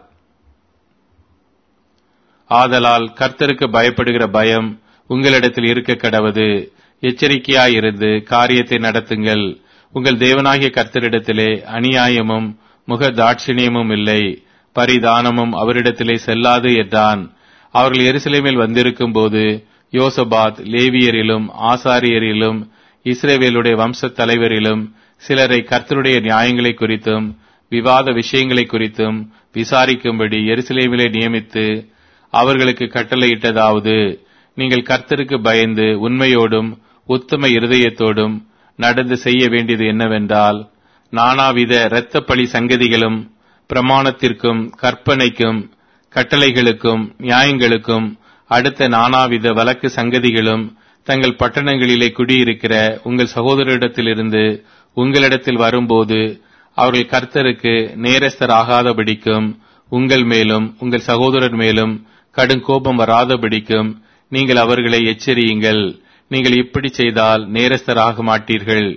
ஆதலால் கர்த்தருக்கு பயப்படுகிற பயம் உங்களிடத்தில் இருக்க கடவது எச்சரிக்கையாயிருந்து காரியத்தை நடத்துங்கள் உங்கள் தேவனாகிய கர்த்தரிடத்திலே அநியாயமும் முக தாட்சிணியமும் இல்லை பரிதானமும் அவரிடத்திலே செல்லாது என்றான் அவர்கள் எருசலேமில் வந்திருக்கும் போது யோசபாத் லேவியரிலும் ஆசாரியரிலும் இஸ்ரேவேலுடைய வம்ச தலைவரிலும் சிலரை கர்த்தருடைய நியாயங்களை குறித்தும் விவாத விஷயங்களை குறித்தும் விசாரிக்கும்படி எருசலேமிலே நியமித்து அவர்களுக்கு கட்டளையிட்டதாவது நீங்கள் கர்த்தருக்கு பயந்து உண்மையோடும் உத்தம இருதயத்தோடும் நடந்து செய்ய வேண்டியது என்னவென்றால் நானாவித இரத்தப்பழி சங்கதிகளும் பிரமாணத்திற்கும் கற்பனைக்கும் கட்டளைகளுக்கும் நியாயங்களுக்கும் அடுத்த நானாவித வழக்கு சங்கதிகளும் தங்கள் பட்டணங்களிலே குடியிருக்கிற உங்கள் சகோதரரிடத்திலிருந்து உங்களிடத்தில் வரும்போது அவர்கள் கர்த்தருக்கு நேரஸ்தர் ஆகாதபடிக்கும் உங்கள் மேலும் உங்கள் சகோதரர் மேலும் கடும் கோபம் வராதபடிக்கும் நீங்கள் அவர்களை எச்சரியுங்கள் நீங்கள் இப்படி செய்தால் நேரஸ்தராக மாட்டீர்கள்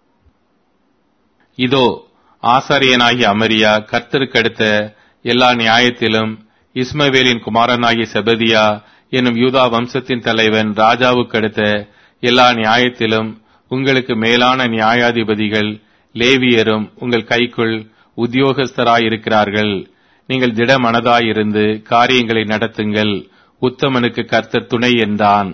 இதோ ஆசாரியனாகிய அமரியா கர்த்தருக்கு அடுத்த எல்லா நியாயத்திலும் இஸ்மவேலின் குமாரனாகிய செபதியா என்னும் யூதா வம்சத்தின் தலைவன் ராஜாவுக்கு அடுத்த எல்லா நியாயத்திலும் உங்களுக்கு மேலான நியாயாதிபதிகள் லேவியரும் உங்கள் கைக்குள் உத்தியோகஸ்தராயிருக்கிறார்கள் நீங்கள் திடமனதாயிருந்து காரியங்களை நடத்துங்கள் உத்தமனுக்கு கர்த்தர் துணை என்றான்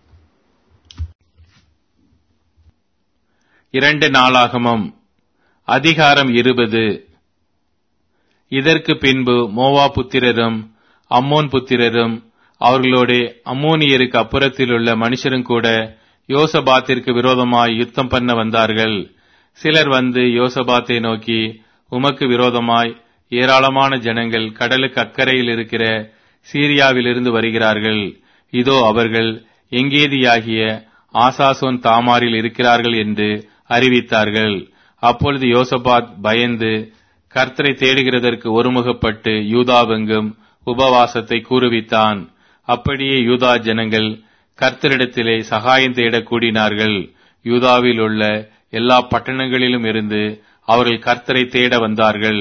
இரண்டு நாளாகமம் அதிகாரம் இருபது இதற்கு பின்பு மோவா புத்திரரும் அம்மோன் புத்திரரும் அவர்களோட அம்மோனியருக்கு அப்புறத்திலுள்ள மனுஷரும் கூட யோசபாத்திற்கு விரோதமாய் யுத்தம் பண்ண வந்தார்கள் சிலர் வந்து யோசபாத்தை நோக்கி உமக்கு விரோதமாய் ஏராளமான ஜனங்கள் கடலுக்கு அக்கறையில் இருக்கிற சீரியாவிலிருந்து வருகிறார்கள் இதோ அவர்கள் எங்கேதியாகிய ஆசாசோன் தாமாரில் இருக்கிறார்கள் என்று அறிவித்தார்கள் அப்பொழுது யோசபாத் பயந்து கர்த்தரை தேடுகிறதற்கு ஒருமுகப்பட்டு யூதாவெங்கும் உபவாசத்தை கூறுவித்தான் அப்படியே யூதா ஜனங்கள் கர்த்தரிடத்திலே சகாயம் தேட கூடினார்கள் யூதாவில் உள்ள எல்லா பட்டணங்களிலும் இருந்து அவர்கள் கர்த்தரை தேட வந்தார்கள்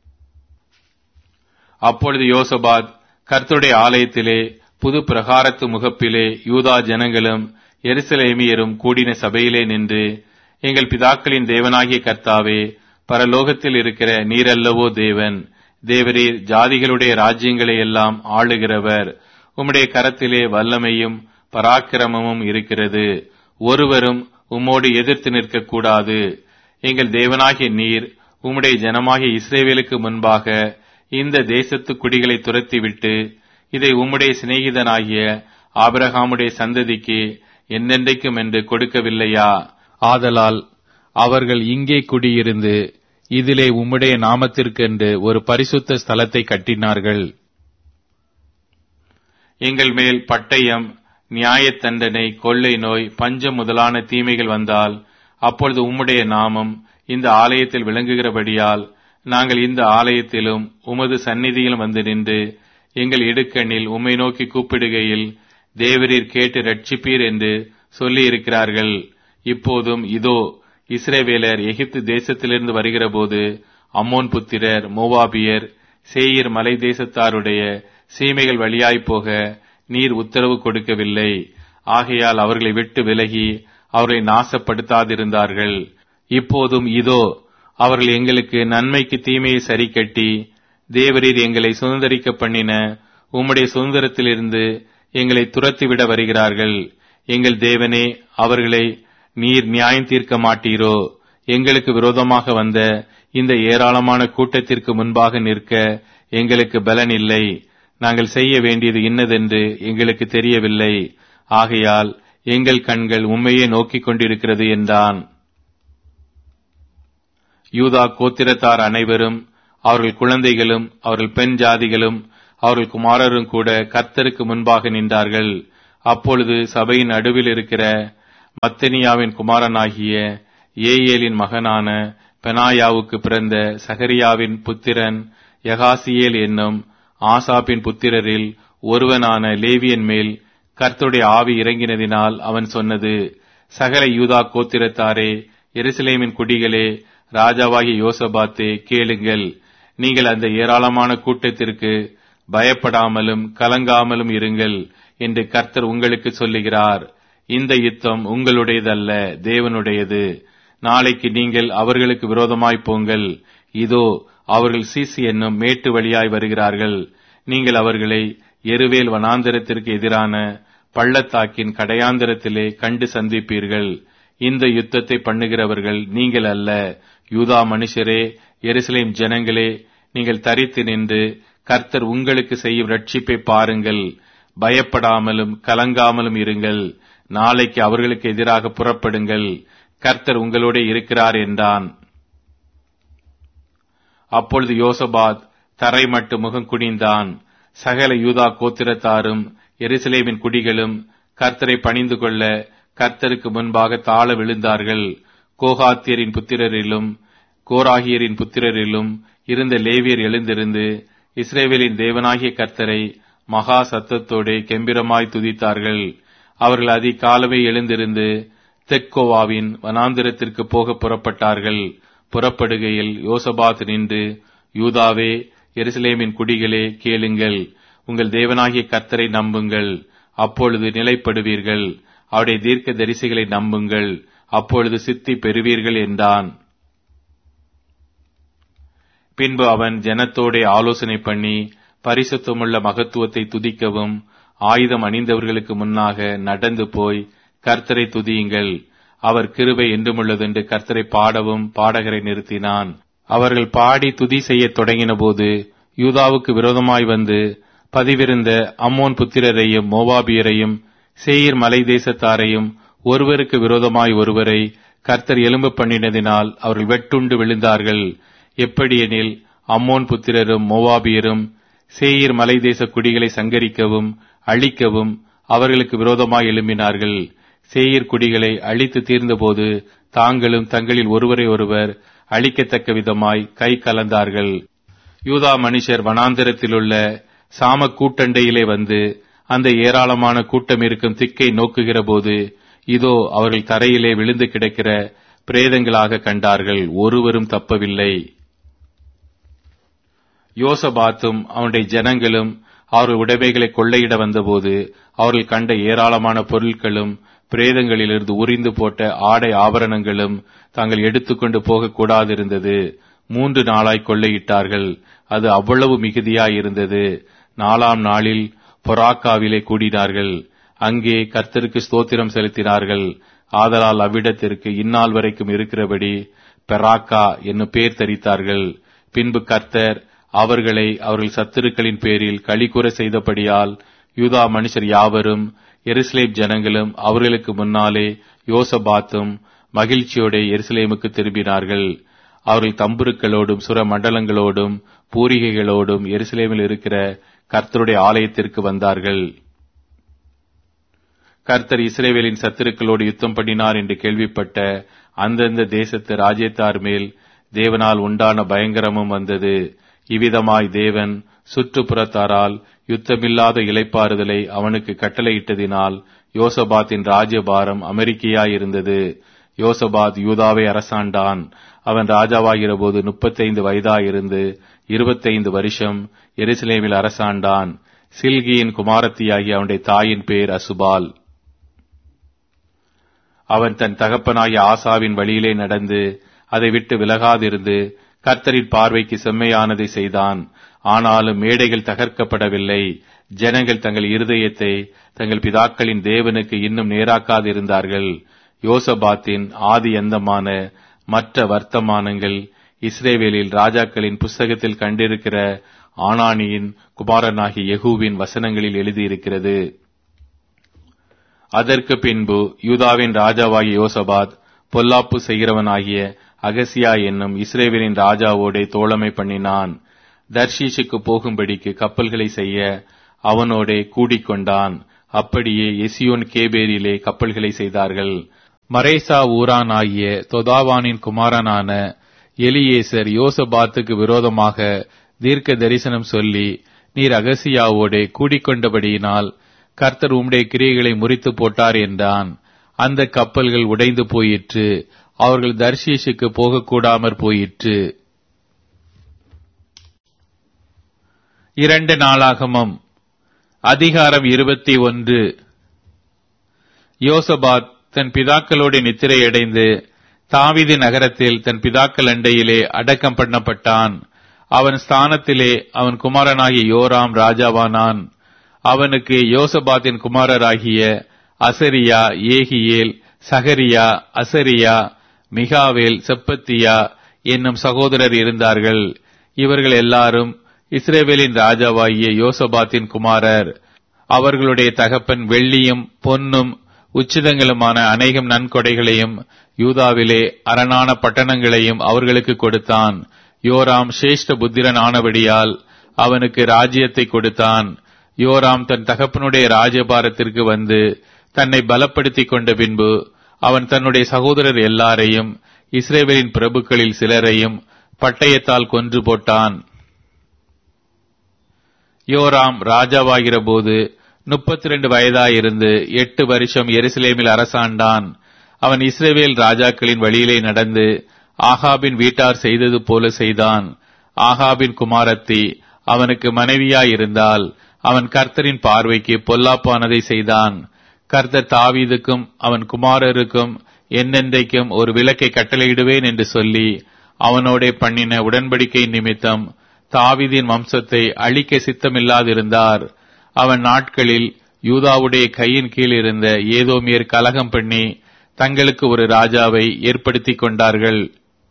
அப்பொழுது யோசபாத் கர்த்தருடைய ஆலயத்திலே புது பிரகாரத்து முகப்பிலே யூதா ஜனங்களும் எருசலேமியரும் கூடின சபையிலே நின்று எங்கள் பிதாக்களின் தேவனாகிய கர்த்தாவே பரலோகத்தில் இருக்கிற நீரல்லவோ தேவன் தேவரீர் ஜாதிகளுடைய ராஜ்யங்களை எல்லாம் ஆளுகிறவர் உம்முடைய கரத்திலே வல்லமையும் பராக்கிரமமும் இருக்கிறது ஒருவரும் உம்மோடு எதிர்த்து நிற்கக்கூடாது எங்கள் தேவனாகிய நீர் உம்முடைய ஜனமாகிய இஸ்ரேவேலுக்கு முன்பாக இந்த தேசத்து குடிகளை துரத்திவிட்டு இதை உம்முடைய சிநேகிதனாகிய ஆபிரகாமுடைய சந்ததிக்கு என்னென்றைக்கும் என்று கொடுக்கவில்லையா ஆதலால் அவர்கள் இங்கே குடியிருந்து இதிலே உம்முடைய நாமத்திற்கென்று ஒரு பரிசுத்த ஸ்தலத்தை கட்டினார்கள் எங்கள் மேல் பட்டயம் நியாயத் தண்டனை கொள்ளை நோய் பஞ்சம் முதலான தீமைகள் வந்தால் அப்பொழுது உம்முடைய நாமம் இந்த ஆலயத்தில் விளங்குகிறபடியால் நாங்கள் இந்த ஆலயத்திலும் உமது சந்நிதியிலும் வந்து நின்று எங்கள் இடுக்கண்ணில் உம்மை நோக்கி கூப்பிடுகையில் தேவரீர் கேட்டு ரட்சிப்பீர் என்று சொல்லி இருக்கிறார்கள் இப்போதும் இதோ இஸ்ரேவேலர் எகிப்து தேசத்திலிருந்து வருகிறபோது அம்மோன் புத்திரர் மோவாபியர் சேயீர் மலை தேசத்தாருடைய சீமைகள் வழியாய்ப் போக நீர் உத்தரவு கொடுக்கவில்லை ஆகையால் அவர்களை விட்டு விலகி அவர்களை நாசப்படுத்தாதிருந்தார்கள் இப்போதும் இதோ அவர்கள் எங்களுக்கு நன்மைக்கு தீமையை சரி கட்டி தேவரீர் எங்களை சுதந்திரிக்க பண்ணின உம்முடைய சுதந்திரத்திலிருந்து எங்களை துரத்திவிட வருகிறார்கள் எங்கள் தேவனே அவர்களை நீர் நியாயம் தீர்க்க மாட்டீரோ எங்களுக்கு விரோதமாக வந்த இந்த ஏராளமான கூட்டத்திற்கு முன்பாக நிற்க எங்களுக்கு பலன் இல்லை நாங்கள் செய்ய வேண்டியது இன்னதென்று எங்களுக்கு தெரியவில்லை ஆகையால் எங்கள் கண்கள் உண்மையே நோக்கிக் கொண்டிருக்கிறது என்றான் யூதா கோத்திரத்தார் அனைவரும் அவர்கள் குழந்தைகளும் அவர்கள் பெண் ஜாதிகளும் அவர்கள் குமாரரும் கூட கர்த்தருக்கு முன்பாக நின்றார்கள் அப்பொழுது சபையின் நடுவில் இருக்கிற மத்தனியாவின் குமாரனாகிய ஏயேலின் மகனான பெனாயாவுக்கு பிறந்த சகரியாவின் புத்திரன் யகாசியேல் என்னும் ஆசாப்பின் புத்திரரில் ஒருவனான லேவியன் மேல் கர்த்தருடைய ஆவி இறங்கினதினால் அவன் சொன்னது சகல யூதா கோத்திரத்தாரே எருசலேமின் குடிகளே ராஜாவாகிய யோசபாத்தே கேளுங்கள் நீங்கள் அந்த ஏராளமான கூட்டத்திற்கு பயப்படாமலும் கலங்காமலும் இருங்கள் என்று கர்த்தர் உங்களுக்கு சொல்லுகிறார் இந்த யுத்தம் உங்களுடையதல்ல தேவனுடையது நாளைக்கு நீங்கள் அவர்களுக்கு விரோதமாய் போங்கள் இதோ அவர்கள் சீசி என்னும் மேட்டு வழியாய் வருகிறார்கள் நீங்கள் அவர்களை எருவேல் வனாந்தரத்திற்கு எதிரான பள்ளத்தாக்கின் கடையாந்தரத்திலே கண்டு சந்திப்பீர்கள் இந்த யுத்தத்தை பண்ணுகிறவர்கள் நீங்கள் அல்ல யூதா மனுஷரே எருசலேம் ஜனங்களே நீங்கள் தரித்து நின்று கர்த்தர் உங்களுக்கு செய்யும் ரட்சிப்பை பாருங்கள் பயப்படாமலும் கலங்காமலும் இருங்கள் நாளைக்கு அவர்களுக்கு எதிராக புறப்படுங்கள் கர்த்தர் உங்களோட இருக்கிறார் என்றான் அப்பொழுது யோசபாத் தரை மட்டு முகம் குனிந்தான் சகல யூதா கோத்திரத்தாரும் எருசலேமின் குடிகளும் கர்த்தரை பணிந்து கொள்ள கர்த்தருக்கு முன்பாக தாழ விழுந்தார்கள் கோகாத்தியரின் புத்திரரிலும் கோராகியரின் புத்திரரிலும் இருந்த லேவியர் எழுந்திருந்து இஸ்ரேவேலின் தேவனாகிய கர்த்தரை மகா சத்தத்தோடு கெம்பிரமாய் துதித்தார்கள் அவர்கள் அதிகாலமே எழுந்திருந்து தெக்கோவாவின் வனாந்திரத்திற்கு போக புறப்பட்டார்கள் புறப்படுகையில் யோசபாத் நின்று யூதாவே எருசலேமின் குடிகளே கேளுங்கள் உங்கள் தேவனாகிய கர்த்தரை நம்புங்கள் அப்பொழுது நிலைப்படுவீர்கள் அவருடைய தீர்க்க தரிசிகளை நம்புங்கள் அப்பொழுது சித்தி பெறுவீர்கள் என்றான் பின்பு அவன் ஜனத்தோடே ஆலோசனை பண்ணி பரிசுத்தமுள்ள மகத்துவத்தை துதிக்கவும் ஆயுதம் அணிந்தவர்களுக்கு முன்னாக நடந்து போய் கர்த்தரை துதியுங்கள் அவர் கிருபை என்றுமுள்ளதென்று கர்த்தரை பாடவும் பாடகரை நிறுத்தினான் அவர்கள் பாடி துதி செய்யத் தொடங்கினபோது யூதாவுக்கு விரோதமாய் வந்து பதிவிருந்த அம்மோன் புத்திரரையும் மோவாபியரையும் சேயீர் மலை தேசத்தாரையும் ஒருவருக்கு விரோதமாய் ஒருவரை கர்த்தர் எலும்பு பண்ணினதினால் அவர்கள் வெட்டுண்டு விழுந்தார்கள் எப்படியெனில் அம்மோன் புத்திரரும் மோவாபியரும் சேயீர் மலை தேச குடிகளை சங்கரிக்கவும் அழிக்கவும் அவர்களுக்கு விரோதமாய் எழும்பினார்கள் சேயீர் குடிகளை அழித்து தீர்ந்தபோது தாங்களும் தங்களில் ஒருவரை ஒருவர் அழிக்கத்தக்க விதமாய் கை கலந்தார்கள் யூதா மனுஷர் வனாந்திரத்திலுள்ள சாம கூட்டண்டையிலே வந்து அந்த ஏராளமான கூட்டம் இருக்கும் திக்கை நோக்குகிற போது இதோ அவர்கள் தரையிலே விழுந்து கிடக்கிற பிரேதங்களாக கண்டார்கள் ஒருவரும் தப்பவில்லை யோசபாத்தும் அவனுடைய ஜனங்களும் அவர்கள் உடைமைகளை கொள்ளையிட வந்தபோது அவர்கள் கண்ட ஏராளமான பொருட்களும் பிரேதங்களிலிருந்து உரிந்து போட்ட ஆடை ஆபரணங்களும் தாங்கள் எடுத்துக்கொண்டு போகக்கூடாதிருந்தது மூன்று நாளாய் கொள்ளையிட்டார்கள் அது அவ்வளவு மிகுதியாய் இருந்தது நாலாம் நாளில் பொராக்காவிலே கூடினார்கள் அங்கே கர்த்தருக்கு ஸ்தோத்திரம் செலுத்தினார்கள் ஆதலால் அவ்விடத்திற்கு இந்நாள் வரைக்கும் இருக்கிறபடி பெராக்கா என்னும் பேர் தரித்தார்கள் பின்பு கர்த்தர் அவர்களை அவர்கள் சத்துருக்களின் பேரில் களிகூற செய்தபடியால் யூதா மனுஷர் யாவரும் எருசலேம் ஜனங்களும் அவர்களுக்கு முன்னாலே யோசபாத்தும் மகிழ்ச்சியோட எருசலேமுக்கு திரும்பினார்கள் அவர்கள் தம்புருக்களோடும் சுர மண்டலங்களோடும் பூரிகைகளோடும் எருசலேமில் இருக்கிற கர்த்தருடைய ஆலயத்திற்கு வந்தார்கள் கர்த்தர் இஸ்ரேவேலின் சத்துருக்களோடு யுத்தம் பண்ணினார் என்று கேள்விப்பட்ட அந்தந்த தேசத்து ராஜ்யத்தார் மேல் தேவனால் உண்டான பயங்கரமும் வந்தது இவ்விதமாய் தேவன் சுற்றுப்புறத்தாரால் யுத்தமில்லாத இலைப்பாறுதலை அவனுக்கு கட்டளையிட்டதினால் யோசபாத்தின் ராஜ்யபாரம் அமெரிக்கையாயிருந்தது யோசபாத் யூதாவை அரசாண்டான் அவன் ராஜாவாகிற போது முப்பத்தைந்து வயதாயிருந்து இருபத்தைந்து வருஷம் எருசலேமில் அரசாண்டான் சில்கியின் குமாரத்தியாகி அவனுடைய தாயின் பேர் அசுபால் அவன் தன் தகப்பனாகிய ஆசாவின் வழியிலே நடந்து அதை விட்டு விலகாதிருந்து கர்த்தரின் பார்வைக்கு செம்மையானதை செய்தான் ஆனாலும் மேடைகள் தகர்க்கப்படவில்லை ஜனங்கள் தங்கள் இருதயத்தை தங்கள் பிதாக்களின் தேவனுக்கு இன்னும் நேராக்காதிருந்தார்கள் யோசபாத்தின் ஆதி எந்தமான மற்ற வர்த்தமானங்கள் இஸ்ரேவேலில் ராஜாக்களின் புஸ்தகத்தில் கண்டிருக்கிற ஆனானியின் குமாரனாகி யெகூவின் வசனங்களில் எழுதியிருக்கிறது அதற்கு பின்பு யூதாவின் ராஜாவாகிய யோசபாத் பொல்லாப்பு செய்கிறவனாகிய அகசியா என்னும் இஸ்ரேவேலின் ராஜாவோடே தோழமை பண்ணினான் தர்ஷீஷுக்கு போகும்படிக்கு கப்பல்களை செய்ய அவனோடே கூடிக்கொண்டான் அப்படியே எசியோன் கேபேரிலே கப்பல்களை செய்தார்கள் மரேசா ஊரான் ஆகிய தொதாவானின் குமாரனான எலியேசர் யோசபாத்துக்கு விரோதமாக தீர்க்க தரிசனம் சொல்லி நீர் அகசியாவோடே கூடிக்கொண்டபடியினால் கர்த்தர் உம்முடைய கிரியைகளை முறித்து போட்டார் என்றான் அந்த கப்பல்கள் உடைந்து போயிற்று அவர்கள் தர்ஷீஷுக்கு போகக்கூடாமற் போயிற்று இரண்டு நாளாகமம் அதிகாரம் இருபத்தி ஒன்று யோசபாத் தன் பிதாக்களோடு நித்திரையடைந்து தாவிதி நகரத்தில் தன் பிதாக்கள் அண்டையிலே அடக்கம் பண்ணப்பட்டான் அவன் ஸ்தானத்திலே அவன் குமாரனாகிய யோராம் ராஜாவானான் அவனுக்கு யோசபாத்தின் குமாரராகிய அசரியா ஏகியேல் சகரியா அசரியா மிகாவேல் செப்பத்தியா என்னும் சகோதரர் இருந்தார்கள் இவர்கள் எல்லாரும் இஸ்ரேவேலின் ராஜாவாகிய யோசபாத்தின் குமாரர் அவர்களுடைய தகப்பன் வெள்ளியும் பொன்னும் உச்சிதங்களுமான அநேகம் நன்கொடைகளையும் யூதாவிலே அரணான பட்டணங்களையும் அவர்களுக்கு கொடுத்தான் யோராம் சிரேஷ்ட புத்திரன் ஆனபடியால் அவனுக்கு ராஜ்யத்தை கொடுத்தான் யோராம் தன் தகப்பனுடைய ராஜபாரத்திற்கு வந்து தன்னை பலப்படுத்திக் கொண்ட பின்பு அவன் தன்னுடைய சகோதரர் எல்லாரையும் இஸ்ரேவேலின் பிரபுக்களில் சிலரையும் பட்டயத்தால் கொன்று போட்டான் யோராம் ராஜாவாகிற போது முப்பத்தி ரெண்டு வயதாயிருந்து எட்டு வருஷம் எருசலேமில் அரசாண்டான் அவன் இஸ்ரேவேல் ராஜாக்களின் வழியிலே நடந்து ஆகாபின் வீட்டார் செய்தது போல செய்தான் ஆகாபின் குமாரத்தி அவனுக்கு மனைவியாயிருந்தால் அவன் கர்த்தரின் பார்வைக்கு பொல்லாப்பானதை செய்தான் கர்த்தர் தாவீதுக்கும் அவன் குமாரருக்கும் என்னென்றைக்கும் ஒரு விளக்கை கட்டளையிடுவேன் என்று சொல்லி அவனோடே பண்ணின உடன்படிக்கை நிமித்தம் தாவீதின் வம்சத்தை அழிக்க சித்தமில்லாதிருந்தார் அவன் நாட்களில் யூதாவுடைய கையின் கீழ் இருந்த ஏதோமியர் கலகம் பண்ணி தங்களுக்கு ஒரு ராஜாவை ஏற்படுத்திக் கொண்டார்கள்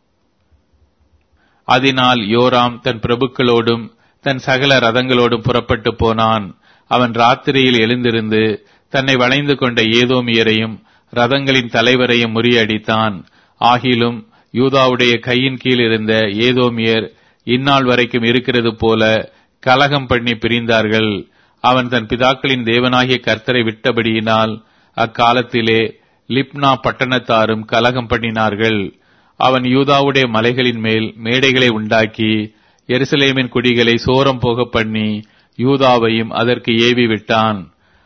அதனால் யோராம் தன் பிரபுக்களோடும் தன் சகல ரதங்களோடும் புறப்பட்டு போனான் அவன் ராத்திரியில் எழுந்திருந்து தன்னை வளைந்து கொண்ட ஏதோமியரையும் ரதங்களின் தலைவரையும் முறியடித்தான் ஆகிலும் யூதாவுடைய கையின் கீழ் இருந்த ஏதோமியர் இந்நாள் வரைக்கும் இருக்கிறது போல கலகம் பண்ணி பிரிந்தார்கள் அவன் தன் பிதாக்களின் தேவனாகிய கர்த்தரை விட்டபடியினால் அக்காலத்திலே லிப்னா பட்டணத்தாரும் கலகம் பண்ணினார்கள் அவன் யூதாவுடைய மலைகளின் மேல் மேடைகளை உண்டாக்கி எருசலேமின் குடிகளை சோரம் போக பண்ணி யூதாவையும் அதற்கு ஏவி விட்டான்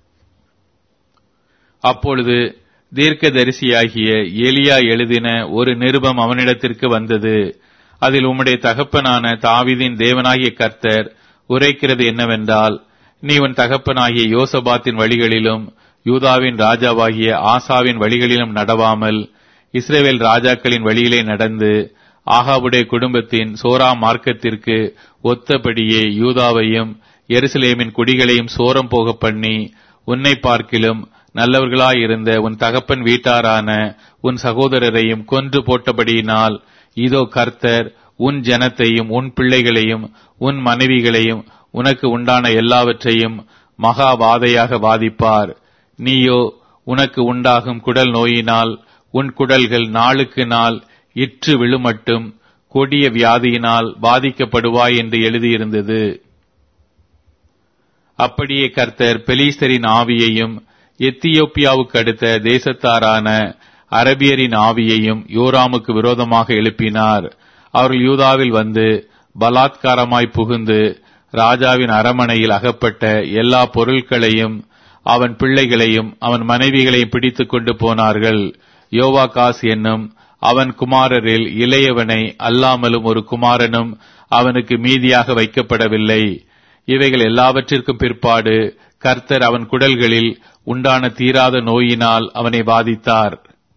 அப்பொழுது தீர்க்கதரிசியாகிய எலியா எழுதின ஒரு நிருபம் அவனிடத்திற்கு வந்தது அதில் உம்முடைய தகப்பனான தாவிதின் தேவனாகிய கர்த்தர் உரைக்கிறது என்னவென்றால் நீ உன் தகப்பனாகிய யோசபாத்தின் வழிகளிலும் யூதாவின் ராஜாவாகிய ஆசாவின் வழிகளிலும் நடவாமல் இஸ்ரேவேல் ராஜாக்களின் வழியிலே நடந்து ஆகாவுடைய குடும்பத்தின் சோரா மார்க்கத்திற்கு ஒத்தபடியே யூதாவையும் எருசலேமின் குடிகளையும் சோரம் போக பண்ணி உன்னை பார்க்கிலும் நல்லவர்களாயிருந்த உன் தகப்பன் வீட்டாரான உன் சகோதரரையும் கொன்று போட்டபடியினால் இதோ கர்த்தர் உன் ஜனத்தையும் உன் பிள்ளைகளையும் உன் மனைவிகளையும் உனக்கு உண்டான எல்லாவற்றையும் மகா வாதையாக வாதிப்பார் நீயோ உனக்கு உண்டாகும் குடல் நோயினால் உன் குடல்கள் நாளுக்கு நாள் இற்று விழுமட்டும் கொடிய வியாதியினால் பாதிக்கப்படுவாய் என்று எழுதியிருந்தது அப்படியே கர்த்தர் பெலீஸ்தரின் ஆவியையும் எத்தியோப்பியாவுக்கு அடுத்த தேசத்தாரான அரபியரின் ஆவியையும் யோராமுக்கு விரோதமாக எழுப்பினார் அவர்கள் யூதாவில் வந்து பலாத்காரமாய் புகுந்து ராஜாவின் அரமனையில் அகப்பட்ட எல்லா பொருட்களையும் அவன் பிள்ளைகளையும் அவன் மனைவிகளையும் பிடித்துக் கொண்டு போனார்கள் யோவாகாஸ் என்னும் அவன் குமாரரில் இளையவனை அல்லாமலும் ஒரு குமாரனும் அவனுக்கு மீதியாக வைக்கப்படவில்லை இவைகள் எல்லாவற்றிற்கும் பிற்பாடு கர்த்தர் அவன் குடல்களில் உண்டான தீராத நோயினால் அவனை பாதித்தார்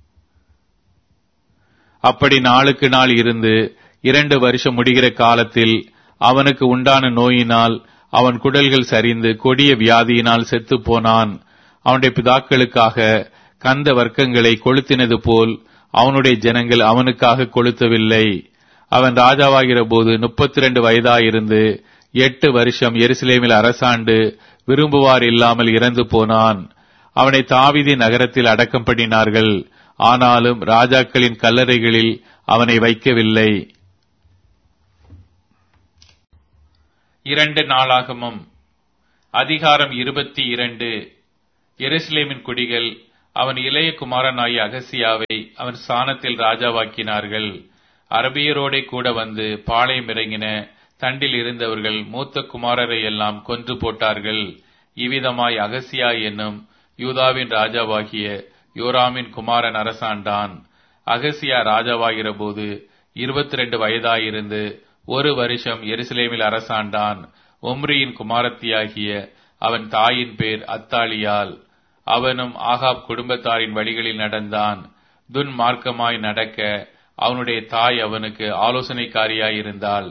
அப்படி நாளுக்கு நாள் இருந்து இரண்டு வருஷம் முடிகிற காலத்தில் அவனுக்கு உண்டான நோயினால் அவன் குடல்கள் சரிந்து கொடிய வியாதியினால் செத்து போனான் அவனுடைய பிதாக்களுக்காக கந்த வர்க்கங்களை கொளுத்தினது போல் அவனுடைய ஜனங்கள் அவனுக்காக கொளுத்தவில்லை அவன் ராஜாவாகிற போது முப்பத்தி ரெண்டு வயதாயிருந்து எட்டு வருஷம் எருசலேமில் அரசாண்டு விரும்புவார் இல்லாமல் இறந்து போனான் அவனை தாவிதி நகரத்தில் அடக்கம் பண்ணினார்கள் ஆனாலும் ராஜாக்களின் கல்லறைகளில் அவனை வைக்கவில்லை இரண்டு நாளாகமும் அதிகாரம் இருபத்தி இரண்டு எருசலேமின் குடிகள் அவன் இளைய குமாரனாகிய அகசியாவை அவன் ஸ்தானத்தில் ராஜாவாக்கினார்கள் அரபியரோடே கூட வந்து பாளையம் இறங்கின தண்டில் இருந்தவர்கள் மூத்த குமாரரை எல்லாம் கொன்று போட்டார்கள் இவ்விதமாய் அகசியா என்னும் யூதாவின் ராஜாவாகிய யோராமின் குமாரன் அரசாண்டான் அகசியா ராஜாவாகிற போது இருபத்தி ரெண்டு வயதாயிருந்து ஒரு வருஷம் எருசலேமில் அரசாண்டான் ஒம்ரியின் குமாரத்தியாகிய அவன் தாயின் பேர் அத்தாலியால் அவனும் ஆகாப் குடும்பத்தாரின் வழிகளில் நடந்தான் துன்மார்க்கமாய் நடக்க அவனுடைய தாய் அவனுக்கு ஆலோசனைக்காரியாயிருந்தாள்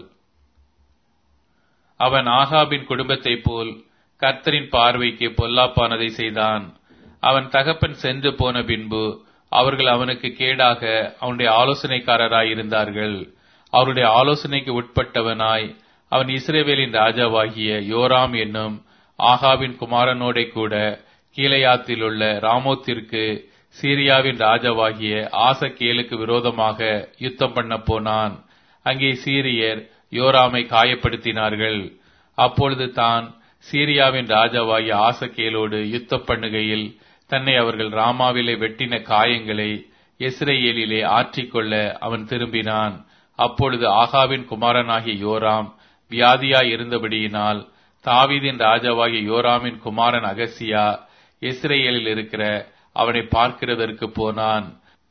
அவன் ஆகாபின் குடும்பத்தைப் போல் கர்த்தரின் பார்வைக்கு பொல்லாப்பானதை செய்தான் அவன் தகப்பன் சென்று போன பின்பு அவர்கள் அவனுக்கு கேடாக அவனுடைய ஆலோசனைக்காரராய் இருந்தார்கள் அவருடைய ஆலோசனைக்கு உட்பட்டவனாய் அவன் இஸ்ரேவேலின் ராஜாவாகிய யோராம் என்னும் ஆகாவின் குமாரனோடே கூட கீழையாத்தில் உள்ள ராமோத்திற்கு சீரியாவின் ராஜாவாகிய ஆசகேலுக்கு விரோதமாக யுத்தம் பண்ண போனான் அங்கே சீரியர் யோராமை காயப்படுத்தினார்கள் அப்பொழுது தான் சீரியாவின் ராஜாவாகிய ஆசகேலோடு யுத்தம் பண்ணுகையில் தன்னை அவர்கள் ராமாவிலே வெட்டின காயங்களை எஸ்ரேலிலே ஆற்றிக்கொள்ள அவன் திரும்பினான் அப்பொழுது ஆகாவின் குமாரனாகிய யோராம் வியாதியாய் இருந்தபடியினால் தாவீதின் ராஜாவாகிய யோராமின் குமாரன் அகசியா இஸ்ரேலில் இருக்கிற அவனை பார்க்கிறதற்கு போனான்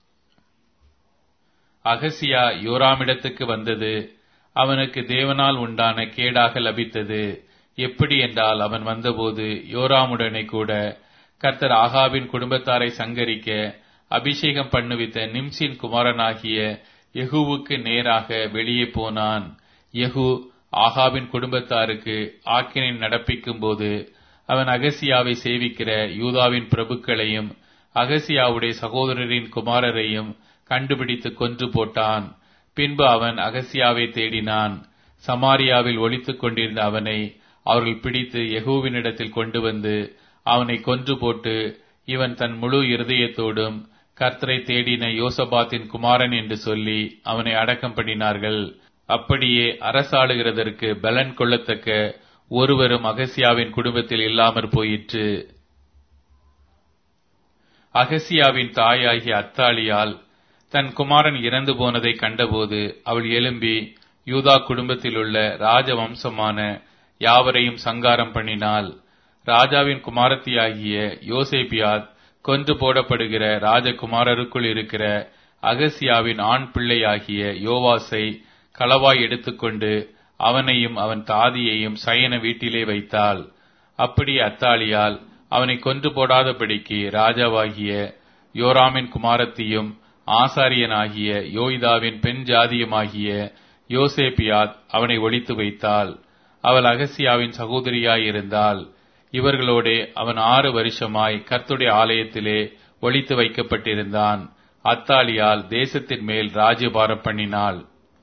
அகசியா யோராமிடத்துக்கு வந்தது அவனுக்கு தேவனால் உண்டான கேடாக லபித்தது எப்படி என்றால் அவன் வந்தபோது யோராமுடனே கூட கர்த்தர் ஆகாவின் குடும்பத்தாரை சங்கரிக்க அபிஷேகம் பண்ணுவித்த நிம்சின் குமாரனாகிய யெகூவுக்கு நேராக வெளியே போனான் யெகூ ஆகாவின் குடும்பத்தாருக்கு ஆக்கினை நடப்பிக்கும் போது அவன் அகசியாவை சேவிக்கிற யூதாவின் பிரபுக்களையும் அகசியாவுடைய சகோதரரின் குமாரரையும் கண்டுபிடித்து கொன்று போட்டான் பின்பு அவன் அகசியாவை தேடினான் சமாரியாவில் ஒளித்துக் கொண்டிருந்த அவனை அவர்கள் பிடித்து யெகூவினிடத்தில் கொண்டு வந்து அவனை கொன்று போட்டு இவன் தன் முழு இருதயத்தோடும் கர்த்தரை தேடின யோசபாத்தின் குமாரன் என்று சொல்லி அவனை அடக்கம் பண்ணினார்கள் அப்படியே அரசாளுகிறதற்கு பலன் கொள்ளத்தக்க ஒருவரும் அகசியாவின் குடும்பத்தில் இல்லாமற் போயிற்று அகசியாவின் தாயாகிய அத்தாளியால் தன் குமாரன் இறந்து போனதை கண்டபோது அவள் எழும்பி யூதா குடும்பத்திலுள்ள ராஜவம்சமான யாவரையும் சங்காரம் பண்ணினாள் ராஜாவின் குமாரத்தியாகிய யோசேபியாத் கொன்று போடப்படுகிற ராஜகுமாரருக்குள் இருக்கிற அகசியாவின் ஆண் பிள்ளையாகிய யோவாசை களவாய் எடுத்துக்கொண்டு அவனையும் அவன் தாதியையும் சயன வீட்டிலே வைத்தாள் அப்படி அத்தாளியால் அவனை கொன்று போடாதபடிக்கு ராஜாவாகிய யோராமின் குமாரத்தியும் ஆசாரியனாகிய யோய்தாவின் பெண் ஜாதியுமாகிய யோசேபியாத் அவனை ஒழித்து வைத்தாள் அவள் அகசியாவின் சகோதரியாயிருந்தாள் இவர்களோடே அவன் ஆறு வருஷமாய் கர்த்துடைய ஆலயத்திலே ஒழித்து வைக்கப்பட்டிருந்தான் அத்தாலியால் தேசத்தின் மேல் ராஜ்யபாரம் பண்ணினாள்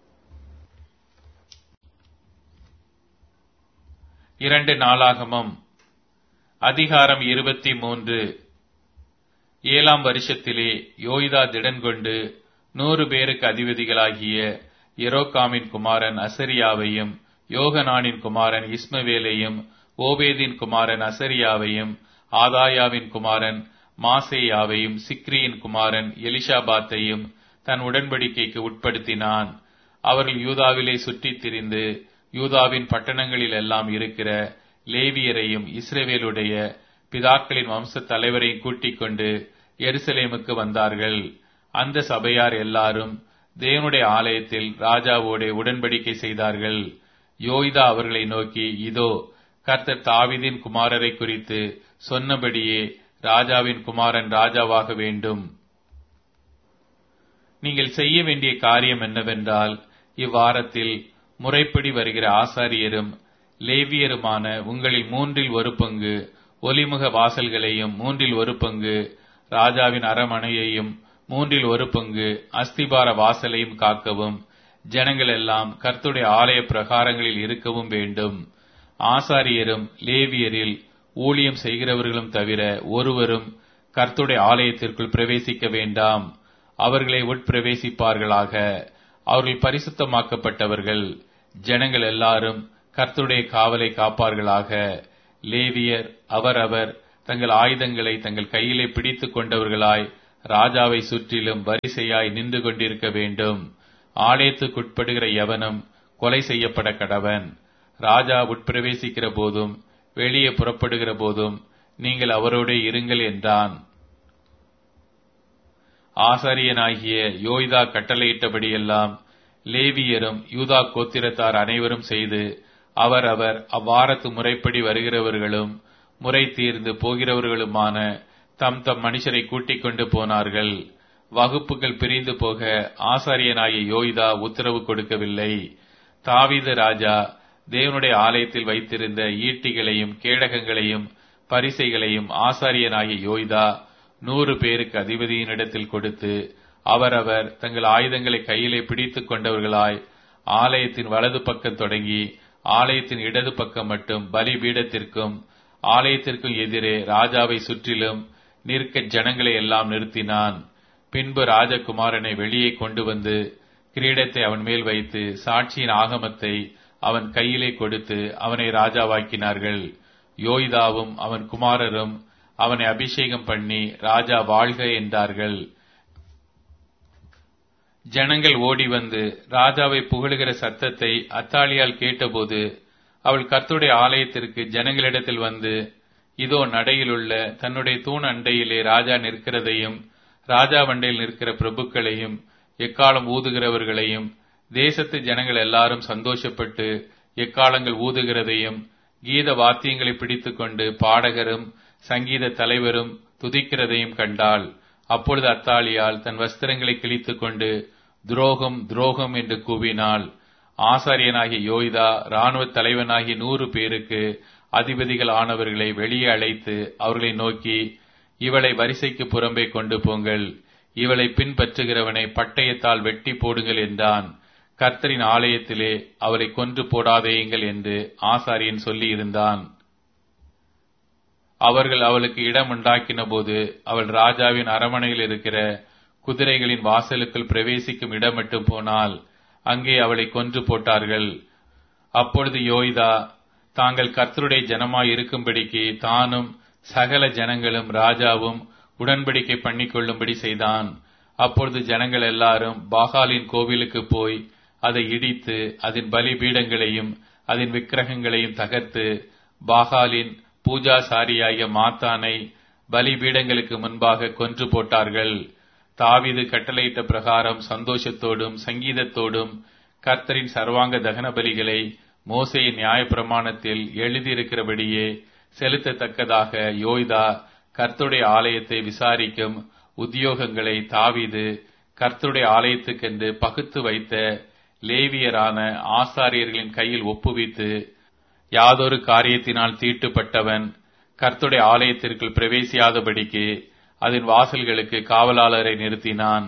இரண்டு நாளாகமம் அதிகாரம் இருபத்தி மூன்று ஏழாம் வருஷத்திலே யோய்தா திடன் கொண்டு நூறு பேருக்கு அதிபதிகளாகிய எரோகாமின் குமாரன் அசரியாவையும் யோகனானின் குமாரன் இஸ்மவேலையும் ஓபேதின் குமாரன் அசரியாவையும் ஆதாயாவின் குமாரன் மாசேயாவையும் சிக்ரியின் குமாரன் எலிஷாபாத்தையும் தன் உடன்படிக்கைக்கு உட்படுத்தினான் அவர்கள் யூதாவிலே சுற்றித் திரிந்து யூதாவின் பட்டணங்களில் எல்லாம் இருக்கிற லேவியரையும் இஸ்ரேவேலுடைய பிதாக்களின் வம்ச தலைவரையும் கூட்டிக் கொண்டு எருசலேமுக்கு வந்தார்கள் அந்த சபையார் எல்லாரும் தேவனுடைய ஆலயத்தில் ராஜாவோட உடன்படிக்கை செய்தார்கள் யோய்தா அவர்களை நோக்கி இதோ கர்த்தர் தாவிதின் குமாரரை குறித்து சொன்னபடியே ராஜாவின் குமாரன் ராஜாவாக வேண்டும் நீங்கள் செய்ய வேண்டிய காரியம் என்னவென்றால் இவ்வாரத்தில் முறைப்படி வருகிற ஆசாரியரும் லேவியருமான உங்களில் மூன்றில் ஒரு பங்கு ஒலிமுக வாசல்களையும் மூன்றில் ஒரு பங்கு ராஜாவின் அரமனையையும் மூன்றில் ஒரு பங்கு அஸ்திபார வாசலையும் காக்கவும் ஜனங்கள் எல்லாம் கர்த்துடைய ஆலய பிரகாரங்களில் இருக்கவும் வேண்டும் ஆசாரியரும் லேவியரில் ஊழியம் செய்கிறவர்களும் தவிர ஒருவரும் கர்த்துடைய ஆலயத்திற்குள் பிரவேசிக்க வேண்டாம் அவர்களை உட்பிரவேசிப்பார்களாக அவர்கள் பரிசுத்தமாக்கப்பட்டவர்கள் ஜனங்கள் எல்லாரும் கர்த்தருடைய காவலை காப்பார்களாக லேவியர் அவரவர் தங்கள் ஆயுதங்களை தங்கள் கையிலே பிடித்துக் கொண்டவர்களாய் ராஜாவை சுற்றிலும் வரிசையாய் நின்று கொண்டிருக்க வேண்டும் ஆலயத்துக்குட்படுகிற எவனும் கொலை செய்யப்பட கடவன் ராஜா உட்பிரவேசிக்கிற போதும் வெளியே புறப்படுகிற போதும் நீங்கள் அவரோடே இருங்கள் என்றான் ஆசாரியனாகிய யோய்தா கட்டளையிட்டபடியெல்லாம் லேவியரும் யூதா கோத்திரத்தார் அனைவரும் செய்து அவர் அவர் அவ்வாரத்து முறைப்படி வருகிறவர்களும் முறை தீர்ந்து போகிறவர்களுமான தம் தம் மனுஷரை கூட்டிக் கொண்டு போனார்கள் வகுப்புகள் பிரிந்து போக ஆசாரியனாகிய யோய்தா உத்தரவு கொடுக்கவில்லை தாவீது ராஜா தேவனுடைய ஆலயத்தில் வைத்திருந்த ஈட்டிகளையும் கேடகங்களையும் பரிசைகளையும் ஆசாரியனாகிய யோய்தா நூறு பேருக்கு அதிபதியினிடத்தில் கொடுத்து அவரவர் தங்கள் ஆயுதங்களை கையிலே பிடித்துக் கொண்டவர்களாய் ஆலயத்தின் வலது பக்கம் தொடங்கி ஆலயத்தின் இடது பக்கம் மட்டும் பலிபீடத்திற்கும் ஆலயத்திற்கும் எதிரே ராஜாவை சுற்றிலும் நிற்க ஜனங்களை எல்லாம் நிறுத்தினான் பின்பு ராஜகுமாரனை வெளியே கொண்டு வந்து கிரீடத்தை அவன் மேல் வைத்து சாட்சியின் ஆகமத்தை அவன் கையிலே கொடுத்து அவனை ராஜாவாக்கினார்கள் யோய்தாவும் அவன் குமாரரும் அவனை அபிஷேகம் பண்ணி ராஜா வாழ்க என்றார்கள் ஜனங்கள் ஓடி வந்து ராஜாவை புகழுகிற சத்தத்தை அத்தாலியால் கேட்டபோது அவள் கர்த்தருடைய ஆலயத்திற்கு ஜனங்களிடத்தில் வந்து இதோ நடையிலுள்ள தன்னுடைய தூண் அண்டையிலே ராஜா நிற்கிறதையும் ராஜா வண்டையில் நிற்கிற பிரபுக்களையும் எக்காலம் ஊதுகிறவர்களையும் தேசத்து ஜனங்கள் எல்லாரும் சந்தோஷப்பட்டு எக்காலங்கள் ஊதுகிறதையும் கீத வாத்தியங்களை பிடித்துக்கொண்டு பாடகரும் சங்கீத தலைவரும் துதிக்கிறதையும் கண்டாள் அப்பொழுது அத்தாலியால் தன் வஸ்திரங்களை கிழித்துக் கொண்டு துரோகம் துரோகம் என்று கூவினாள் ஆசாரியனாகிய யோய்தா ராணுவ தலைவனாகிய நூறு பேருக்கு அதிபதிகள் ஆனவர்களை வெளியே அழைத்து அவர்களை நோக்கி இவளை வரிசைக்கு புறம்பே கொண்டு போங்கள் இவளை பின்பற்றுகிறவனை பட்டயத்தால் வெட்டி போடுங்கள் என்றான் கர்த்தரின் ஆலயத்திலே அவளை கொன்று போடாதேயுங்கள் என்று ஆசாரியன் சொல்லி இருந்தான் அவர்கள் அவளுக்கு இடம் உண்டாக்கின போது அவள் ராஜாவின் அரமனையில் இருக்கிற குதிரைகளின் வாசலுக்குள் பிரவேசிக்கும் இடம் மட்டும் போனால் அங்கே அவளை கொன்று போட்டார்கள் அப்பொழுது யோய்தா தாங்கள் கர்த்தருடைய ஜனமாய் இருக்கும்படிக்கு தானும் சகல ஜனங்களும் ராஜாவும் உடன்படிக்கை பண்ணிக்கொள்ளும்படி செய்தான் அப்பொழுது ஜனங்கள் எல்லாரும் பாகாலின் கோவிலுக்கு போய் அதை இடித்து அதன் பலிபீடங்களையும் அதன் விக்கிரகங்களையும் தகர்த்து பாகாலின் பூஜாசாரியாகிய மாத்தானை பலிபீடங்களுக்கு முன்பாக கொன்று போட்டார்கள் தாவிது கட்டளையிட்ட பிரகாரம் சந்தோஷத்தோடும் சங்கீதத்தோடும் கர்த்தரின் சர்வாங்க தகன பலிகளை மோசையின் நியாயப்பிரமாணத்தில் எழுதியிருக்கிறபடியே செலுத்தத்தக்கதாக யோய்தா கர்த்தருடைய ஆலயத்தை விசாரிக்கும் உத்தியோகங்களை தாவிது கர்த்தருடைய ஆலயத்துக்கென்று பகுத்து வைத்த லேவியரான ஆசாரியர்களின் கையில் ஒப்புவித்து யாதொரு காரியத்தினால் தீட்டுப்பட்டவன் கர்த்துடைய ஆலயத்திற்குள் பிரவேசியாதபடிக்கு அதன் வாசல்களுக்கு காவலாளரை நிறுத்தினான்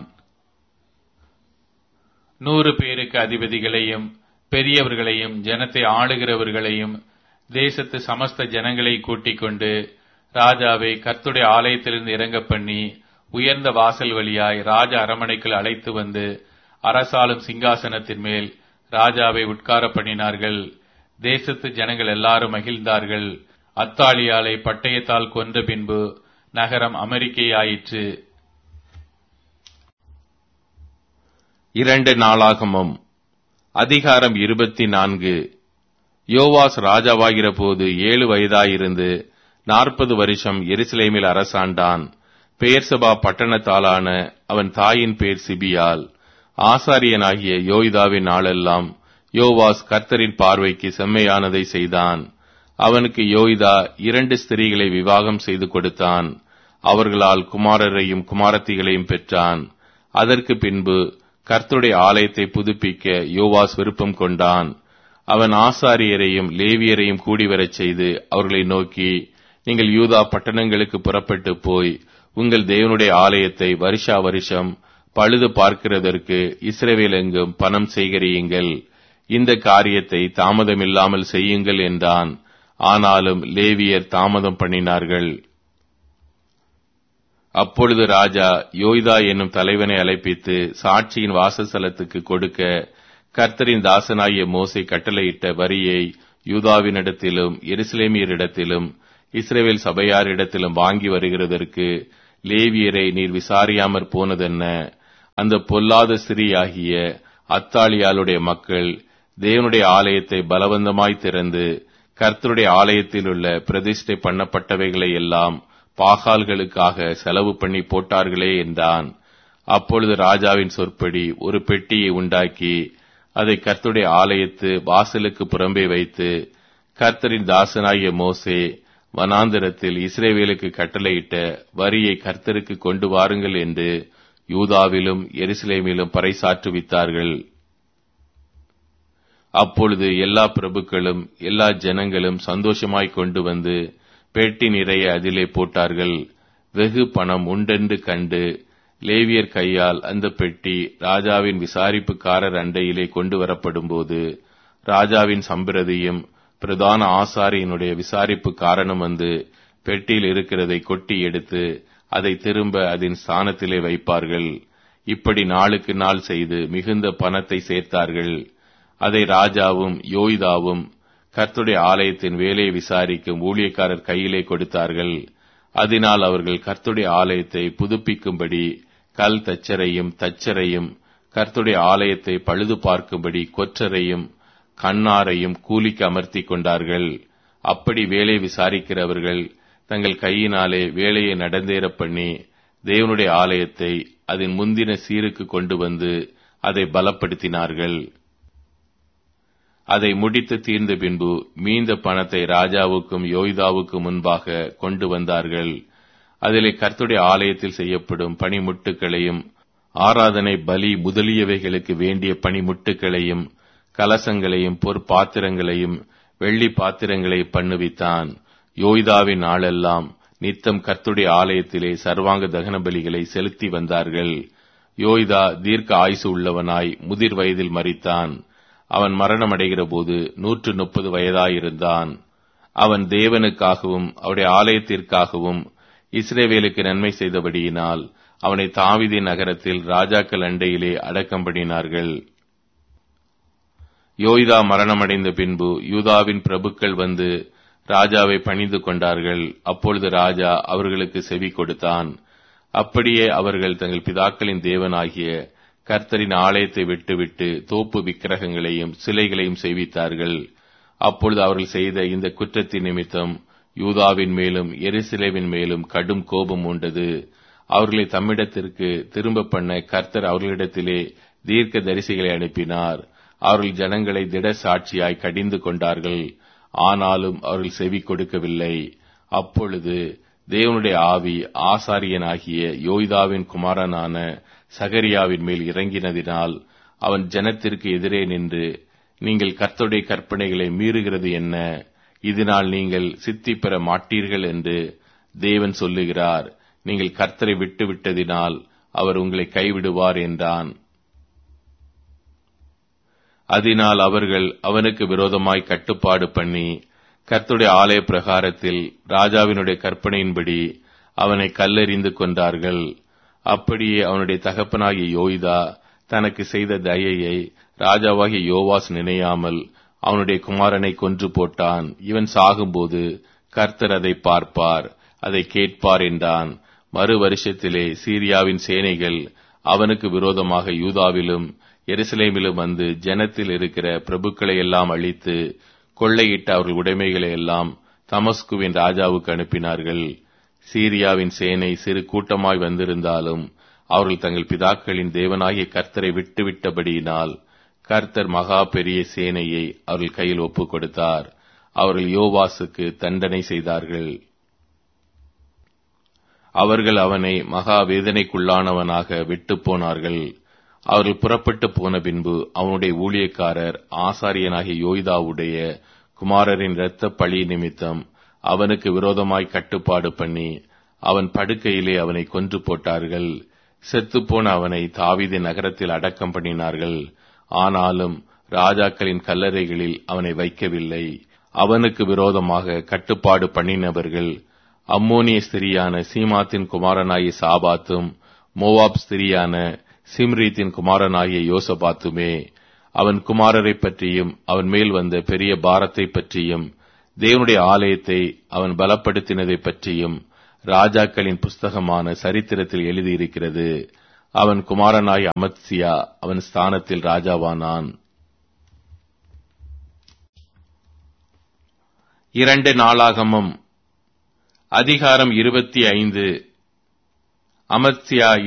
நூறு பேருக்கு அதிபதிகளையும் பெரியவர்களையும் ஜனத்தை ஆளுகிறவர்களையும் தேசத்து சமஸ்த ஜனங்களை கூட்டிக் கொண்டு ராஜாவை கர்த்துடைய ஆலயத்திலிருந்து இறங்க பண்ணி உயர்ந்த வாசல் வழியாய் ராஜ அரமனைக்குள் அழைத்து வந்து அரசாளும் சிங்காசனத்தின் மேல் ராஜாவை உட்கார பண்ணினார்கள் தேசத்து ஜனங்கள் எல்லாரும் மகிழ்ந்தார்கள் அத்தாலியாலை பட்டயத்தால் கொன்ற பின்பு நகரம் அமெரிக்கையாயிற்று இரண்டு நாளாகமம் அதிகாரம் இருபத்தி நான்கு யோவாஸ் ராஜாவாகிற போது ஏழு வயதாயிருந்து நாற்பது வருஷம் எருசலேமில் அரசாண்டான் பெயர்சபா பட்டணத்தாலான அவன் தாயின் பேர் சிபியால் ஆசாரியனாகிய யோய்தாவின் நாளெல்லாம் யோவாஸ் கர்த்தரின் பார்வைக்கு செம்மையானதை செய்தான் அவனுக்கு யோய்தா இரண்டு ஸ்திரீகளை விவாகம் செய்து கொடுத்தான் அவர்களால் குமாரரையும் குமாரத்திகளையும் பெற்றான் அதற்கு பின்பு கர்த்தருடைய ஆலயத்தை புதுப்பிக்க யோவாஸ் விருப்பம் கொண்டான் அவன் ஆசாரியரையும் லேவியரையும் கூடிவரச் செய்து அவர்களை நோக்கி நீங்கள் யூதா பட்டணங்களுக்கு புறப்பட்டு போய் உங்கள் தேவனுடைய ஆலயத்தை வருஷா வருஷம் பழுது பார்க்கிறதற்கு இஸ்ரவேல் எங்கும் பணம் சேகரியுங்கள் இந்த காரியத்தை தாமதமில்லாமல் செய்யுங்கள் என்றான் ஆனாலும் லேவியர் தாமதம் பண்ணினார்கள் அப்பொழுது ராஜா யோய்தா என்னும் தலைவனை அழைப்பித்து சாட்சியின் வாசஸ்தலத்துக்கு கொடுக்க கர்த்தரின் தாசனாகிய மோசை கட்டளையிட்ட வரியை யூதாவினிடத்திலும் எருசலேமியரிடத்திலும் இஸ்ரேவேல் சபையாரிடத்திலும் வாங்கி வருகிறதற்கு லேவியரை நீர் விசாரியாமற் போனதென்ன அந்த பொல்லாத ஸ்திரீயாகிய அத்தாளியாளுடைய மக்கள் தேவனுடைய ஆலயத்தை பலவந்தமாய் திறந்து கர்த்தருடைய ஆலயத்தில் உள்ள பிரதிஷ்டை பண்ணப்பட்டவைகளை எல்லாம் பாகால்களுக்காக செலவு பண்ணி போட்டார்களே என்றான் அப்பொழுது ராஜாவின் சொற்படி ஒரு பெட்டியை உண்டாக்கி அதை கர்த்தருடைய ஆலயத்து வாசலுக்கு புறம்பே வைத்து கர்த்தரின் தாசனாகிய மோசே வனாந்திரத்தில் இஸ்ரேவேலுக்கு கட்டளையிட்ட வரியை கர்த்தருக்கு கொண்டு வாருங்கள் என்று யூதாவிலும் எருசலேமிலும் பறைசாற்றுவித்தார்கள் அப்பொழுது எல்லா பிரபுக்களும் எல்லா ஜனங்களும் சந்தோஷமாய் கொண்டு வந்து பெட்டி நிறைய அதிலே போட்டார்கள் வெகு பணம் உண்டென்று கண்டு லேவியர் கையால் அந்த பெட்டி ராஜாவின் விசாரிப்புக்காரர் அண்டையிலே கொண்டு வரப்படும்போது ராஜாவின் சம்பிரதியும் பிரதான ஆசாரியினுடைய விசாரிப்பு காரணம் வந்து பெட்டியில் இருக்கிறதை கொட்டி எடுத்து அதை திரும்ப அதன் ஸ்தானத்திலே வைப்பார்கள் இப்படி நாளுக்கு நாள் செய்து மிகுந்த பணத்தை சேர்த்தார்கள் அதை ராஜாவும் யோய்தாவும் கர்த்துடைய ஆலயத்தின் வேலையை விசாரிக்கும் ஊழியக்காரர் கையிலே கொடுத்தார்கள் அதனால் அவர்கள் கர்த்துடைய ஆலயத்தை புதுப்பிக்கும்படி கல் தச்சரையும் தச்சரையும் கர்த்துடைய ஆலயத்தை பழுது பார்க்கும்படி கொற்றரையும் கண்ணாரையும் கூலிக்கு அமர்த்தி கொண்டார்கள் அப்படி வேலை விசாரிக்கிறவர்கள் தங்கள் கையினாலே வேலையை நடந்தேற பண்ணி தேவனுடைய ஆலயத்தை அதன் முந்தின சீருக்கு கொண்டு வந்து அதை பலப்படுத்தினார்கள் அதை முடித்து தீர்ந்த பின்பு மீந்த பணத்தை ராஜாவுக்கும் யோய்தாவுக்கும் முன்பாக கொண்டு வந்தார்கள் அதிலே கர்த்துடைய ஆலயத்தில் செய்யப்படும் பணிமுட்டுகளையும் ஆராதனை பலி முதலியவைகளுக்கு வேண்டிய பணிமுட்டுகளையும் கலசங்களையும் பொற்பாத்திரங்களையும் வெள்ளி பாத்திரங்களை பண்ணுவித்தான் யோய்தாவின் நாளெல்லாம் நித்தம் கர்த்துடைய ஆலயத்திலே சர்வாங்க தகன பலிகளை செலுத்தி வந்தார்கள் யோய்தா தீர்க்க ஆயுசு உள்ளவனாய் முதிர் வயதில் மறித்தான் அவன் மரணமடைகிற போது நூற்று முப்பது வயதாயிருந்தான் அவன் தேவனுக்காகவும் அவருடைய ஆலயத்திற்காகவும் இஸ்ரேவேலுக்கு நன்மை செய்தபடியினால் அவனை தாவிதி நகரத்தில் ராஜாக்கள் அண்டையிலே அடக்கம் பண்ணினார்கள் யோய்தா மரணமடைந்த பின்பு யூதாவின் பிரபுக்கள் வந்து ராஜாவை பணிந்து கொண்டார்கள் அப்பொழுது ராஜா அவர்களுக்கு செவி கொடுத்தான் அப்படியே அவர்கள் தங்கள் பிதாக்களின் தேவனாகிய கர்த்தரின் ஆலயத்தை விட்டுவிட்டு தோப்பு விக்கிரகங்களையும் சிலைகளையும் செய்வித்தார்கள் அப்பொழுது அவர்கள் செய்த இந்த குற்றத்தின் நிமித்தம் யூதாவின் மேலும் எருசலேமின் மேலும் கடும் கோபம் உண்டது அவர்களை தம்மிடத்திற்கு திரும்ப பண்ண கர்த்தர் அவர்களிடத்திலே தீர்க்க தரிசிகளை அனுப்பினார் அவர்கள் ஜனங்களை திட சாட்சியாய் கடிந்து கொண்டார்கள் ஆனாலும் அவர்கள் செவி கொடுக்கவில்லை அப்பொழுது தேவனுடைய ஆவி ஆசாரியனாகிய யோய்தாவின் குமாரனான சகரியாவின் மேல் இறங்கினதினால் அவன் ஜனத்திற்கு எதிரே நின்று நீங்கள் கர்த்தருடைய கற்பனைகளை மீறுகிறது என்ன இதனால் நீங்கள் சித்தி பெற மாட்டீர்கள் என்று தேவன் சொல்லுகிறார் நீங்கள் கர்த்தரை விட்டு விட்டதினால் அவர் உங்களை கைவிடுவார் என்றான் அதனால் அவர்கள் அவனுக்கு விரோதமாய் கட்டுப்பாடு பண்ணி கர்த்துடைய ஆலய பிரகாரத்தில் ராஜாவினுடைய கற்பனையின்படி அவனை கல்லெறிந்து கொண்டார்கள் அப்படியே அவனுடைய தகப்பனாகிய யோய்தா தனக்கு செய்த தயையை ராஜாவாகிய யோவாஸ் நினையாமல் அவனுடைய குமாரனை கொன்று போட்டான் இவன் சாகும்போது கர்த்தர் அதை பார்ப்பார் அதை கேட்பார் என்றான் மறு வருஷத்திலே சீரியாவின் சேனைகள் அவனுக்கு விரோதமாக யூதாவிலும் எருசலேமிலும் வந்து ஜனத்தில் இருக்கிற பிரபுக்களை எல்லாம் அழித்து கொள்ளையிட்ட அவர்கள் உடைமைகளை எல்லாம் தமஸ்குவின் ராஜாவுக்கு அனுப்பினார்கள் சீரியாவின் சேனை சிறு கூட்டமாய் வந்திருந்தாலும் அவர்கள் தங்கள் பிதாக்களின் தேவனாகிய கர்த்தரை விட்டுவிட்டபடியினால் கர்த்தர் மகா பெரிய சேனையை அவர்கள் கையில் ஒப்புக் கொடுத்தார் அவர்கள் யோவாசுக்கு தண்டனை செய்தார்கள் அவர்கள் அவனை மகா வேதனைக்குள்ளானவனாக விட்டு போனார்கள் அவர்கள் புறப்பட்டு போன பின்பு அவனுடைய ஊழியக்காரர் ஆசாரியனாகிய யோய்தாவுடைய குமாரரின் இரத்த பழி நிமித்தம் அவனுக்கு விரோதமாய் கட்டுப்பாடு பண்ணி அவன் படுக்கையிலே அவனை கொன்று போட்டார்கள் செத்துப்போன அவனை தாவிதி நகரத்தில் அடக்கம் பண்ணினார்கள் ஆனாலும் ராஜாக்களின் கல்லறைகளில் அவனை வைக்கவில்லை அவனுக்கு விரோதமாக கட்டுப்பாடு பண்ணினவர்கள் அம்மோனிய ஸ்திரியான சீமாத்தின் குமாரனாகிய சாபாத்தும் மோவாப் ஸ்திரியான சிம்ரீத்தின் குமாரனாகிய யோசபாத்துமே அவன் குமாரரை பற்றியும் அவன் மேல் வந்த பெரிய பாரத்தை பற்றியும் தேவனுடைய ஆலயத்தை அவன் பலப்படுத்தினதை பற்றியும் ராஜாக்களின் புஸ்தகமான சரித்திரத்தில் எழுதியிருக்கிறது அவன் குமாரனாய் அமத்சியா அவன் ஸ்தானத்தில் ராஜாவானான் இரண்டு நாளாகமும் அதிகாரம் இருபத்தி ஐந்து அமத்சியா